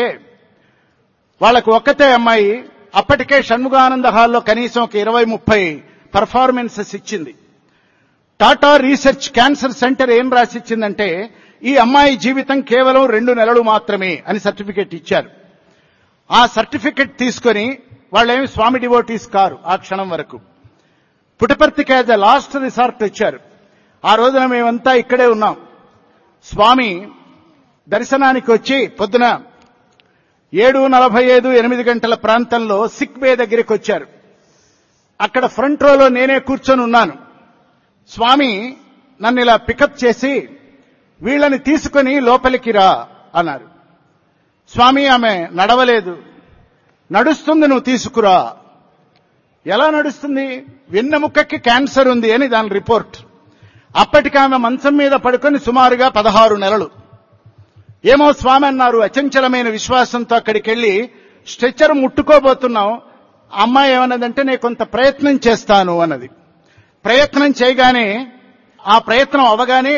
వాళ్ళకు ఒక్కతే అమ్మాయి అప్పటికే షణ్ముగానంద హాల్లో కనీసం ఒక ఇరవై ముప్పై పర్ఫార్మెన్సెస్ ఇచ్చింది టాటా రీసెర్చ్ క్యాన్సర్ సెంటర్ ఏం రాసిచ్చిందంటే ఈ అమ్మాయి జీవితం కేవలం రెండు నెలలు మాత్రమే అని సర్టిఫికెట్ ఇచ్చారు ఆ సర్టిఫికెట్ తీసుకొని వాళ్ళేమి స్వామి డివోటీస్ కారు ఆ క్షణం వరకు పుటపర్తికి యాజ్ అ లాస్ట్ రిసార్ట్ వచ్చారు ఆ రోజున మేమంతా ఇక్కడే ఉన్నాం స్వామి దర్శనానికి వచ్చి పొద్దున ఏడు నలభై ఐదు ఎనిమిది గంటల ప్రాంతంలో సిక్ బే దగ్గరికి వచ్చారు అక్కడ ఫ్రంట్ రోలో నేనే కూర్చొని ఉన్నాను స్వామి నన్ను ఇలా పికప్ చేసి వీళ్ళని తీసుకొని లోపలికి రా అన్నారు స్వామి ఆమె నడవలేదు నడుస్తుంది నువ్వు తీసుకురా ఎలా నడుస్తుంది వెన్నెముకకి క్యాన్సర్ ఉంది అని దాని రిపోర్ట్ అప్పటికి ఆమె మంచం మీద పడుకొని సుమారుగా పదహారు నెలలు ఏమో స్వామి అన్నారు అచంచలమైన విశ్వాసంతో అక్కడికి వెళ్లి స్ట్రెచ్చర్ ముట్టుకోబోతున్నాం ఆ అమ్మాయి ఏమన్నదంటే నేను కొంత ప్రయత్నం చేస్తాను అన్నది ప్రయత్నం చేయగానే ఆ ప్రయత్నం అవగానే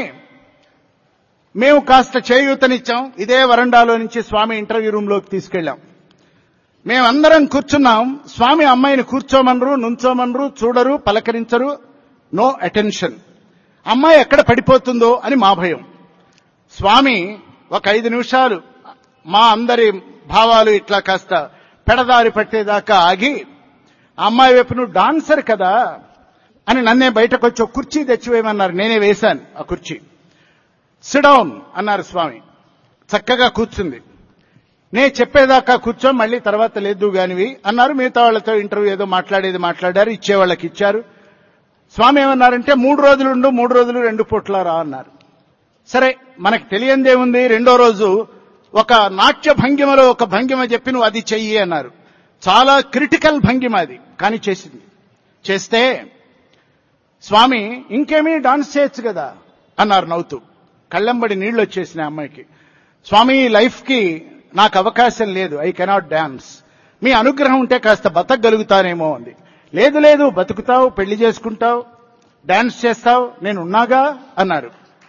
మేము కాస్త చేయూతనిచ్చాం ఇదే వరండాలో నుంచి స్వామి ఇంటర్వ్యూ రూమ్ లోకి తీసుకెళ్ళాం మేమందరం కూర్చున్నాం స్వామి అమ్మాయిని కూర్చోమనరు నుంచోమనరు చూడరు పలకరించరు నో అటెన్షన్ అమ్మాయి ఎక్కడ పడిపోతుందో అని మా భయం స్వామి ఒక ఐదు నిమిషాలు మా అందరి భావాలు ఇట్లా కాస్త పెడదారి పట్టేదాకా ఆగి ఆ అమ్మాయి వైపు నువ్వు డాన్సర్ కదా అని నన్నే బయటకు వచ్చి ఒక కుర్చీ తెచ్చివేయమన్నారు నేనే వేశాను ఆ కుర్చీ సిడౌన్ అన్నారు స్వామి చక్కగా కూర్చుంది నే చెప్పేదాకా కూర్చో మళ్ళీ తర్వాత లేదు గానివి అన్నారు మిగతా వాళ్ళతో ఇంటర్వ్యూ ఏదో మాట్లాడేది మాట్లాడారు ఇచ్చేవాళ్ళకి ఇచ్చారు స్వామి ఏమన్నారంటే మూడు రోజులు ఉండు మూడు రోజులు రెండు పూట్ల రా అన్నారు సరే మనకు తెలియందేముంది రెండో రోజు ఒక నాట్య భంగిమలో ఒక భంగిమ చెప్పి నువ్వు అది చెయ్యి అన్నారు చాలా క్రిటికల్ భంగిమ అది కానీ చేసింది చేస్తే స్వామి ఇంకేమీ డాన్స్ చేయొచ్చు కదా అన్నారు నవ్వుతూ కళ్ళెంబడి నీళ్లు వచ్చేసినాయి అమ్మాయికి స్వామి ఈ లైఫ్కి నాకు అవకాశం లేదు ఐ కెనాట్ డాన్స్ మీ అనుగ్రహం ఉంటే కాస్త బతకగలుగుతానేమో అంది లేదు లేదు బతుకుతావు పెళ్లి చేసుకుంటావు డాన్స్ చేస్తావు నేను ఉన్నాగా అన్నారు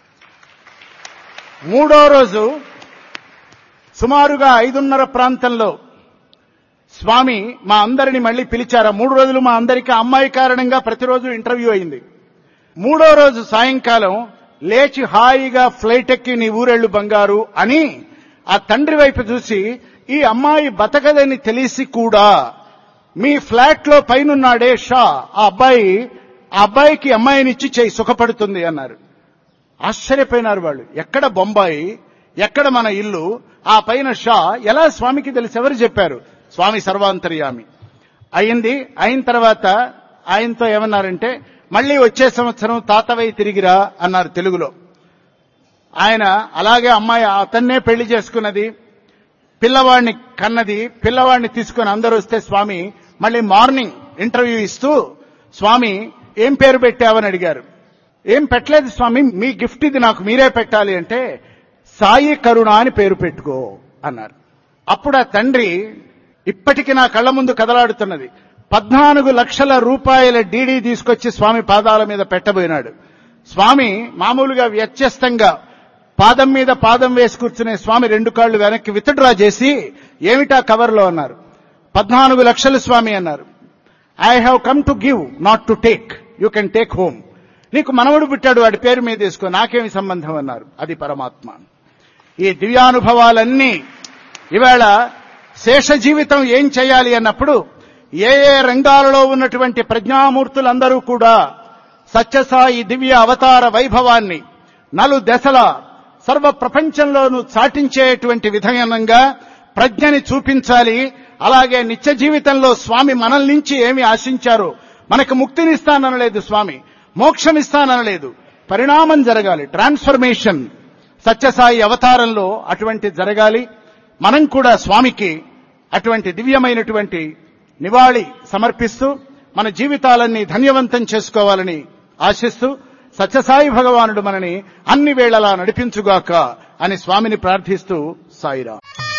మూడో రోజు సుమారుగా ఐదున్నర ప్రాంతంలో స్వామి మా అందరిని మళ్ళీ పిలిచారు ఆ మూడు రోజులు మా అందరికీ ఆ అమ్మాయి కారణంగా ప్రతిరోజు ఇంటర్వ్యూ అయింది మూడో రోజు సాయంకాలం లేచి హాయిగా ఫ్లైట్ ఎక్కి నీ ఊరెళ్ళు బంగారు అని ఆ తండ్రి వైపు చూసి ఈ అమ్మాయి బతకదని తెలిసి కూడా మీ ఫ్లాట్ లో పైనున్నాడే షా ఆ అబ్బాయి ఆ అబ్బాయికి అమ్మాయినిచ్చి చేయి సుఖపడుతుంది అన్నారు ఆశ్చర్యపోయినారు వాళ్ళు ఎక్కడ బొంబాయి ఎక్కడ మన ఇల్లు ఆ పైన షా ఎలా స్వామికి తెలిసి ఎవరు చెప్పారు స్వామి సర్వాంతర్యామి అయింది అయిన తర్వాత ఆయనతో ఏమన్నారంటే మళ్ళీ వచ్చే సంవత్సరం తాతవై తిరిగిరా అన్నారు తెలుగులో ఆయన అలాగే అమ్మాయి అతన్నే పెళ్లి చేసుకున్నది పిల్లవాడిని కన్నది పిల్లవాడిని తీసుకుని అందరూ వస్తే స్వామి మళ్ళీ మార్నింగ్ ఇంటర్వ్యూ ఇస్తూ స్వామి ఏం పేరు పెట్టావని అడిగారు ఏం పెట్టలేదు స్వామి మీ గిఫ్ట్ ఇది నాకు మీరే పెట్టాలి అంటే సాయి కరుణ అని పేరు పెట్టుకో అన్నారు అప్పుడు ఆ తండ్రి ఇప్పటికి నా కళ్ళ ముందు కదలాడుతున్నది పద్నాలుగు లక్షల రూపాయల డీడీ తీసుకొచ్చి స్వామి పాదాల మీద పెట్టబోయినాడు స్వామి మామూలుగా వ్యత్యస్తంగా పాదం మీద పాదం వేసి కూర్చునే స్వామి రెండు కాళ్లు వెనక్కి విత్డ్రా చేసి ఏమిటా కవర్లో అన్నారు పద్నాలుగు లక్షలు స్వామి అన్నారు I have come to give not to take you can take home నీకు మనవడు పుట్టాడు వాడి పేరు మీద తీసుకో నాకేమి సంబంధం అన్నారు అది పరమాత్మ ఈ దివ్యానుభవాలన్నీ ఇవాళ శేష జీవితం ఏం చేయాలి అన్నప్పుడు ఏ ఏ రంగాలలో ఉన్నటువంటి ప్రజ్ఞామూర్తులందరూ కూడా సత్యసాయి దివ్య అవతార వైభవాన్ని నలు దశల సర్వ ప్రపంచంలోనూ చాటించేటువంటి విధంగా ప్రజ్ఞని చూపించాలి అలాగే నిత్య జీవితంలో స్వామి మనల్ నుంచి ఏమి ఆశించారో మనకు ముక్తినిస్తాననలేదు స్వామి మోక్షమిస్తాననలేదు పరిణామం జరగాలి ట్రాన్స్ఫర్మేషన్ సత్యసాయి అవతారంలో అటువంటి జరగాలి మనం కూడా స్వామికి అటువంటి దివ్యమైనటువంటి నివాళి సమర్పిస్తూ మన జీవితాలన్నీ ధన్యవంతం చేసుకోవాలని ఆశిస్తూ సత్యసాయి భగవానుడు మనని అన్ని వేళలా నడిపించుగాక అని స్వామిని ప్రార్థిస్తూ సాయిరా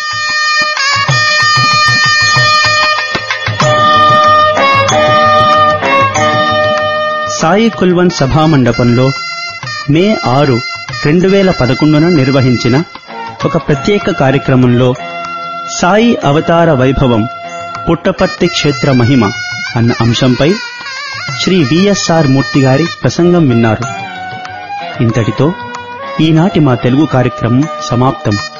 సాయి కుల్వన్ సభామండపంలో మే ఆరు రెండు వేల పదకొండున నిర్వహించిన ఒక ప్రత్యేక కార్యక్రమంలో సాయి అవతార వైభవం పుట్టపర్తి క్షేత్ర మహిమ అన్న అంశంపై శ్రీ విఎస్ఆర్ మూర్తి గారి ప్రసంగం విన్నారు ఇంతటితో ఈనాటి మా తెలుగు కార్యక్రమం సమాప్తం